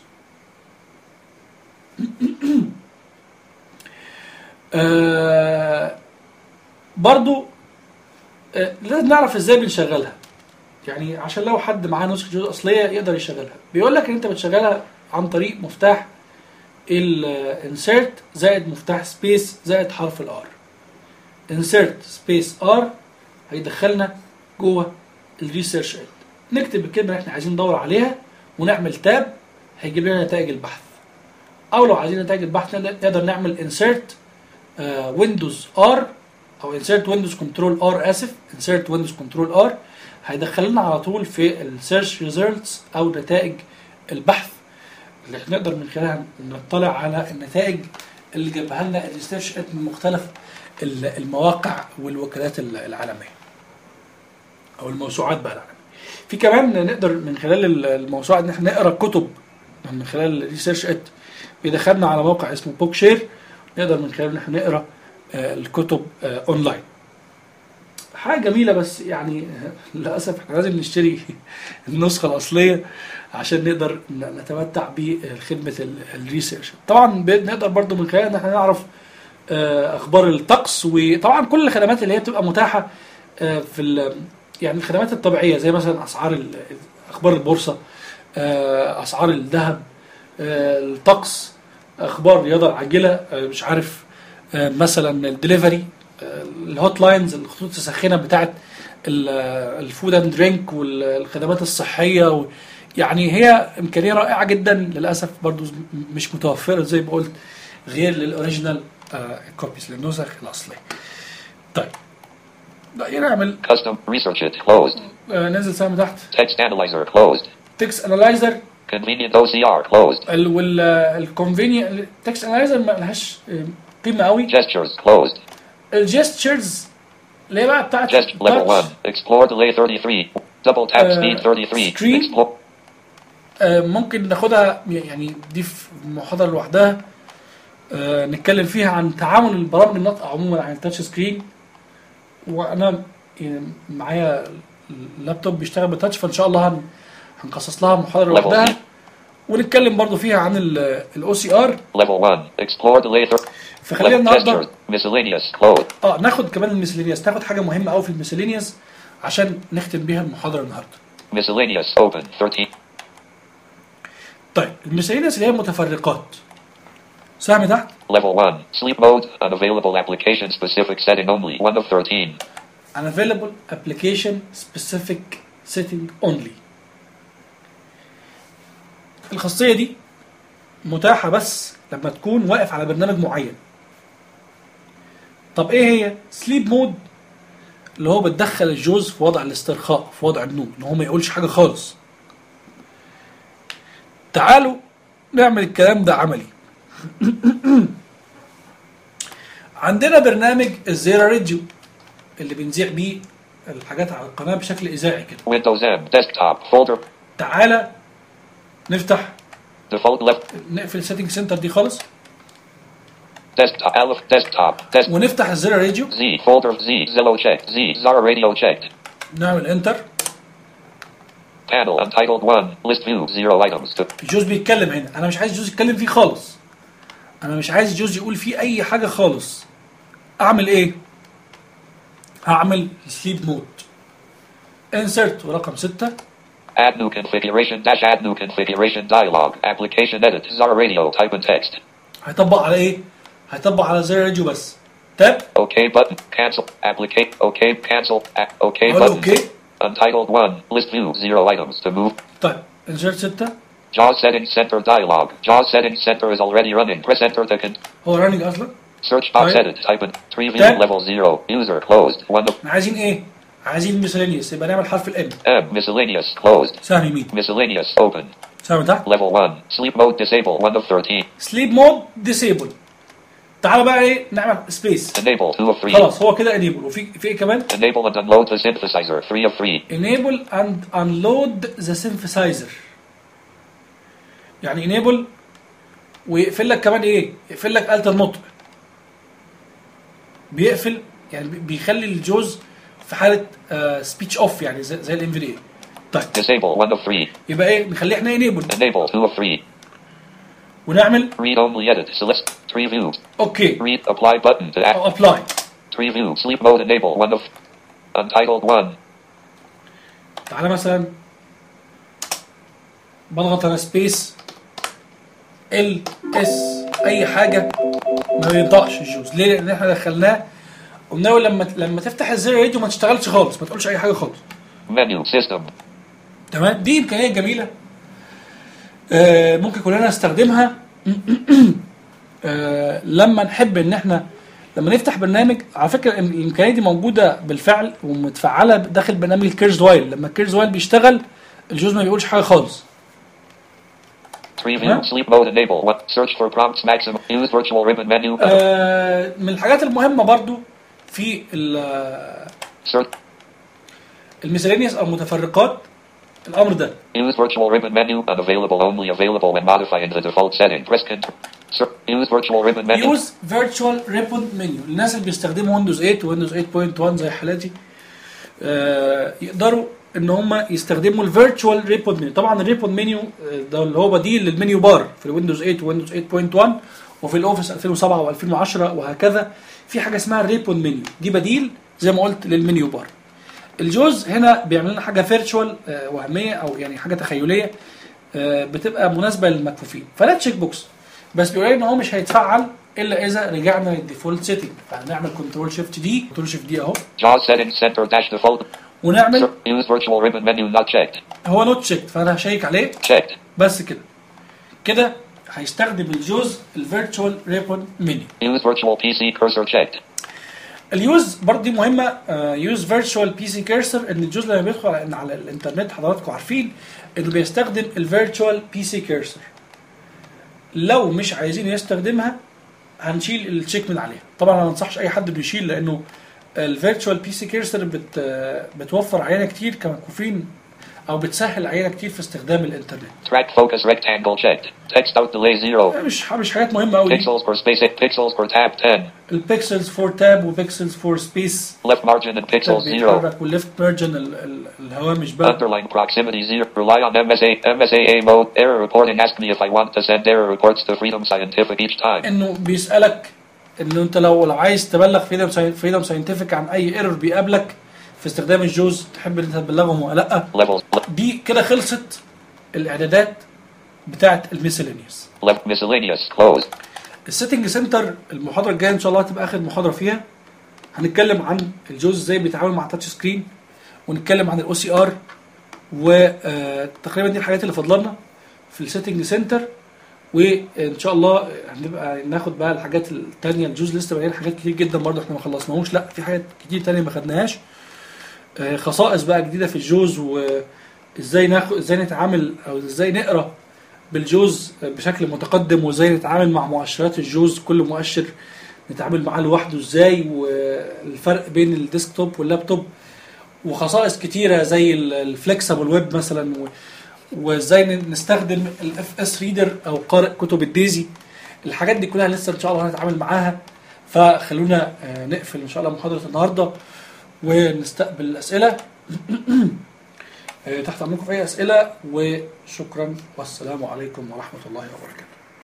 [SPEAKER 1] آه، برضو آه، لازم نعرف ازاي بنشغلها يعني عشان لو حد معاه نسخه جوز اصليه يقدر يشغلها بيقول لك ان انت بتشغلها عن طريق مفتاح الانسيرت زائد مفتاح سبيس زائد حرف الار انسيرت سبيس ار هيدخلنا جوه الريسيرش اد نكتب الكلمه اللي احنا عايزين ندور عليها ونعمل تاب هيجيب لنا نتائج البحث او لو عايزين نتائج البحث نقدر نعمل انسيرت ويندوز ار او انسيرت ويندوز كنترول ار اسف انسيرت ويندوز كنترول ار هيدخل لنا على طول في السيرش ريزلتس او نتائج البحث اللي احنا نقدر من خلالها نطلع على النتائج اللي جابها لنا الريسيرش من مختلف ال- المواقع والوكالات ال- العالميه او الموسوعات بقى العالميه في كمان نقدر من خلال ال- الموسوعه ان احنا نقرا كتب من خلال الريسيرش ات بيدخلنا على موقع اسمه بوك شير نقدر من خلاله ان احنا نقرا آه، الكتب آه، اونلاين حاجه جميله بس يعني آه، للاسف احنا لازم نشتري النسخه الاصليه عشان نقدر ن- نتمتع بخدمه ال- الريسيرش طبعا بنقدر برضو من خلالها ان احنا نعرف آه، اخبار الطقس وطبعا كل الخدمات اللي هي بتبقى متاحه آه، في ال- يعني الخدمات الطبيعيه زي مثلا اسعار ال- اخبار البورصه آه، اسعار الذهب آه، الطقس اخبار الرياضه العاجله آه، مش عارف آه، مثلا الدليفري آه، الهوت لاينز الخطوط الساخنه بتاعت ال- آه، الفود اند درينك والخدمات الصحيه و يعني هي امكانيه رائعه جدا للاسف برضو م- مش متوفره زي ما قلت غير للاوريجينال كوبيز للنسخ الاصليه. طيب بقى نعمل
[SPEAKER 2] Custom research it closed.
[SPEAKER 1] آه، ننزل سهم تحت
[SPEAKER 2] Text analyzer closed.
[SPEAKER 1] تكست انالايزر
[SPEAKER 2] Convenient OCR closed.
[SPEAKER 1] والكونفينينت التكست انالايزر ما لهاش آه، قيمه قوي
[SPEAKER 2] Gestures closed.
[SPEAKER 1] الجستشرز اللي هي بقى بتاعت
[SPEAKER 2] Gest level
[SPEAKER 1] touch،
[SPEAKER 2] 1. Explore delay 33. Double tap
[SPEAKER 1] Uh,
[SPEAKER 2] speed 33.
[SPEAKER 1] stream.
[SPEAKER 2] Explore.
[SPEAKER 1] آه، ممكن ناخدها يعني دي في محاضره لوحدها آه، نتكلم فيها عن تعامل البرامج النطق عموما عن التاتش سكرين وانا يعني معايا اللابتوب بيشتغل بالتاتش فان شاء الله هن- هنخصص لها محاضره
[SPEAKER 2] Level
[SPEAKER 1] لوحدها
[SPEAKER 2] C.
[SPEAKER 1] ونتكلم برضو فيها عن الاو سي ار
[SPEAKER 2] Level 1. Explore delay 30.
[SPEAKER 1] فخلينا
[SPEAKER 2] Level
[SPEAKER 1] النهارده
[SPEAKER 2] gestures. Miscellaneous closed.
[SPEAKER 1] اه ناخد كمان الميسلينيوس ناخد حاجه مهمه قوي في الميسلينيوس عشان نختم بيها المحاضره النهارده
[SPEAKER 2] Miscellaneous open 13.
[SPEAKER 1] طيب الميسلينيوس اللي هي المتفرقات سهم تحت
[SPEAKER 2] Level 1. Sleep mode. Unavailable application specific setting only. 1 of 13.
[SPEAKER 1] unavailable application specific setting only الخاصية دي متاحة بس لما تكون واقف على برنامج معين طب ايه هي سليب مود اللي هو بتدخل الجوز في وضع الاسترخاء في وضع النوم ان هو ما يقولش حاجة خالص تعالوا نعمل الكلام ده عملي عندنا برنامج الزيرا راديو اللي بنذيع بيه الحاجات على القناة بشكل إذاعي كده
[SPEAKER 2] Windows M. Desktop. Folder.
[SPEAKER 1] تعالى نفتح
[SPEAKER 2] Default left.
[SPEAKER 1] نقفل سيتنج سنتر دي خالص
[SPEAKER 2] Desktop. Aleph. Desktop. Desk.
[SPEAKER 1] ونفتح الزر راديو
[SPEAKER 2] Z. Folder Z. Zillow checked. Z. Zara radio checked.
[SPEAKER 1] نعمل انتر
[SPEAKER 2] Panel. Untitled 1. List view. Zero items. To
[SPEAKER 1] الجوز بيتكلم هنا انا مش عايز جوز يتكلم فيه خالص انا مش عايز جوز يقول فيه اي حاجه خالص اعمل ايه هعمل سليب مود انسرت ورقم 6
[SPEAKER 2] Add new configuration. Dash add new configuration dialog. Application edit. Zara radio. Type in text.
[SPEAKER 1] هيطبق على ايه هيطبق على زر راديو بس تاب
[SPEAKER 2] OK button. Cancel. Applicate. OK. Cancel. A- OK
[SPEAKER 1] اقول له
[SPEAKER 2] button.
[SPEAKER 1] اوكي
[SPEAKER 2] Untitled 1. List view. Zero items. To move.
[SPEAKER 1] طيب انسرت 6
[SPEAKER 2] JAWS settings center dialog. JAWS settings center is already running. Press enter to con-
[SPEAKER 1] هو راننج اصلا
[SPEAKER 2] search box
[SPEAKER 1] Right.
[SPEAKER 2] edit. Type in preview
[SPEAKER 1] Then-
[SPEAKER 2] level 0. User closed. 1 of
[SPEAKER 1] احنا عايزين ايه عايزين ميسلينيوس يبقى نعمل حرف الام
[SPEAKER 2] M. Miscellaneous. Closed.
[SPEAKER 1] سهم يمين
[SPEAKER 2] Miscellaneous. Open.
[SPEAKER 1] سهم تحت
[SPEAKER 2] Level 1. Sleep mode disable. 1 of 13.
[SPEAKER 1] سليب مود ديسيبل تعالى بقى ايه نعمل سبيس
[SPEAKER 2] Enable. 2 of 3.
[SPEAKER 1] خلاص هو كده انيبل وفي في ايه كمان
[SPEAKER 2] Enable and unload the synthesizer. 3 of 3.
[SPEAKER 1] enable and unload the synthesizer يعني enable ويقفل لك كمان ايه يقفل لك آلة النطق بيقفل يعني بي- بيخلي الجوز في حالة سبيتش اوف يعني زي, زي الام في دي طيب
[SPEAKER 2] Disable. 1 of 3.
[SPEAKER 1] يبقى ايه نخليه احنا enable
[SPEAKER 2] Enable. 2 of 3.
[SPEAKER 1] ونعمل
[SPEAKER 2] Read only edit. Select. Preview.
[SPEAKER 1] اوكي
[SPEAKER 2] Read. Apply button to act.
[SPEAKER 1] او ابلاي
[SPEAKER 2] Preview. Sleep mode enable. 1 of. Untitled 1.
[SPEAKER 1] تعالى مثلا بضغط على سبيس ال اس اي حاجه ما بينطقش الجوز ليه لان احنا دخلناه قلنا له لما لما تفتح الزر راديو ما تشتغلش خالص ما تقولش اي حاجه خالص
[SPEAKER 2] Menu. System.
[SPEAKER 1] تمام دي امكانيه جميله آه ممكن كلنا نستخدمها آه لما نحب ان احنا لما نفتح برنامج على فكره الإم- الامكانيه دي موجوده بالفعل ومتفعله داخل برنامج الكيرز وايل لما الكيرز وايل بيشتغل الجوز ما بيقولش حاجه خالص
[SPEAKER 2] Preview.
[SPEAKER 1] Huh?
[SPEAKER 2] Sleep mode enable. What? Search for prompts maximum. Use virtual ribbon menu.
[SPEAKER 1] آه من الحاجات المهمه برضو في ال-
[SPEAKER 2] Search.
[SPEAKER 1] الميسلينيوس او المتفرقات الامر ده
[SPEAKER 2] Use virtual ribbon menu. Unavailable. Only available when modifying the default setting. Press Ctrl. Ser- use virtual ribbon menu.
[SPEAKER 1] يوز فيرتشوال ريبون منيو الناس اللي بيستخدموا ويندوز 8 ويندوز 8.1 زي حالاتي آه، يقدروا ان هم يستخدموا الفيرتشوال ريبون منيو طبعا الريبون منيو آه، ده اللي هو بديل للمنيو بار في الويندوز 8 ويندوز 8.1 وفي الاوفيس 2007 و2010 وهكذا في حاجه اسمها الريبون منيو دي بديل زي ما قلت للمنيو بار الجوز هنا بيعمل لنا حاجه فيرتشوال وهميه او يعني حاجه تخيليه آه، بتبقى مناسبه للمكفوفين فلا تشيك بوكس بس بيقول لي ان هو مش هيتفعل الا اذا رجعنا للديفولت سيتنج فهنعمل كنترول شيفت دي كنترول شيفت دي اهو
[SPEAKER 2] JAWS settings center dash default.
[SPEAKER 1] ونعمل
[SPEAKER 2] Ser- use virtual ribbon menu not checked.
[SPEAKER 1] هو نوت تشيك فانا هشيك عليه
[SPEAKER 2] Checked.
[SPEAKER 1] بس كده كده هيستخدم الجوز الفيرتشوال ريبون منيو
[SPEAKER 2] Use virtual PC cursor checked.
[SPEAKER 1] اليوز برضه دي مهمه يوز فيرتشوال بي سي كيرسر ان الجوز لما بيدخل على, على الانترنت حضراتكم عارفين انه بيستخدم الفيرتشوال بي سي كيرسر لو مش عايزين يستخدمها هنشيل التشيك من عليها طبعا انا ما انصحش اي حد بيشيل لانه الفيرتشوال بي سي كيرسر بت بتوفر علينا كتير كمكفوفين او بتسهل علينا كتير في استخدام الانترنت
[SPEAKER 2] Track focus rectangle checked. Text out delay 0.
[SPEAKER 1] مش مش حاجات مهمه قوي
[SPEAKER 2] Pixels per space 8. Pixels per tab 10.
[SPEAKER 1] البيكسلز فور تاب وبيكسلز فور سبيس
[SPEAKER 2] Left margin and pixels 0.
[SPEAKER 1] بيتحرك والليفت مارجن الهوامش بقى
[SPEAKER 2] Underline proximity 0. Rely on MSA MSAA mode. Error reporting. Ask me if I want to send error reports to Freedom Scientific each time.
[SPEAKER 1] انه بيسالك انه انت لو لو عايز تبلغ فريدم فريدم ساينتفك عن اي ايرور بيقابلك في استخدام الجوز تحب ان انت تبلغهم ولا لا
[SPEAKER 2] Levels. Le-
[SPEAKER 1] دي كده خلصت الاعدادات بتاعه الميسلينيوس
[SPEAKER 2] left miscellaneous. Closed.
[SPEAKER 1] السيتنج سنتر المحاضره الجايه ان شاء الله هتبقى اخر محاضره فيها هنتكلم عن الجوز ازاي بيتعامل مع تاتش سكرين ونتكلم عن الاو سي ار وتقريبا دي الحاجات اللي فاضلنا في السيتنج سنتر وان شاء الله هنبقى ناخد بقى الحاجات التانية الجوز لسه بقى حاجات كتير جدا برضه احنا ما خلصناهوش لا في حاجات كتير تانية ما خدناهاش آه، خصائص بقى جديده في الجوز وازاي ناخد ازاي نتعامل او ازاي نقرا بالجوز بشكل متقدم وازاي نتعامل مع مؤشرات الجوز كل مؤشر نتعامل معاه لوحده ازاي والفرق بين الديسكتوب واللابتوب وخصائص كتيره زي الفلكسبل ويب مثلا و- وازاي ن- نستخدم الاف اس ريدر او قارئ كتب الديزي الحاجات دي كلها لسه ان شاء الله هنتعامل معاها فخلونا آه، نقفل ان شاء الله محاضره النهارده ونستقبل الاسئله آه، تحت امركم في اي اسئله وشكرا والسلام عليكم ورحمه الله وبركاته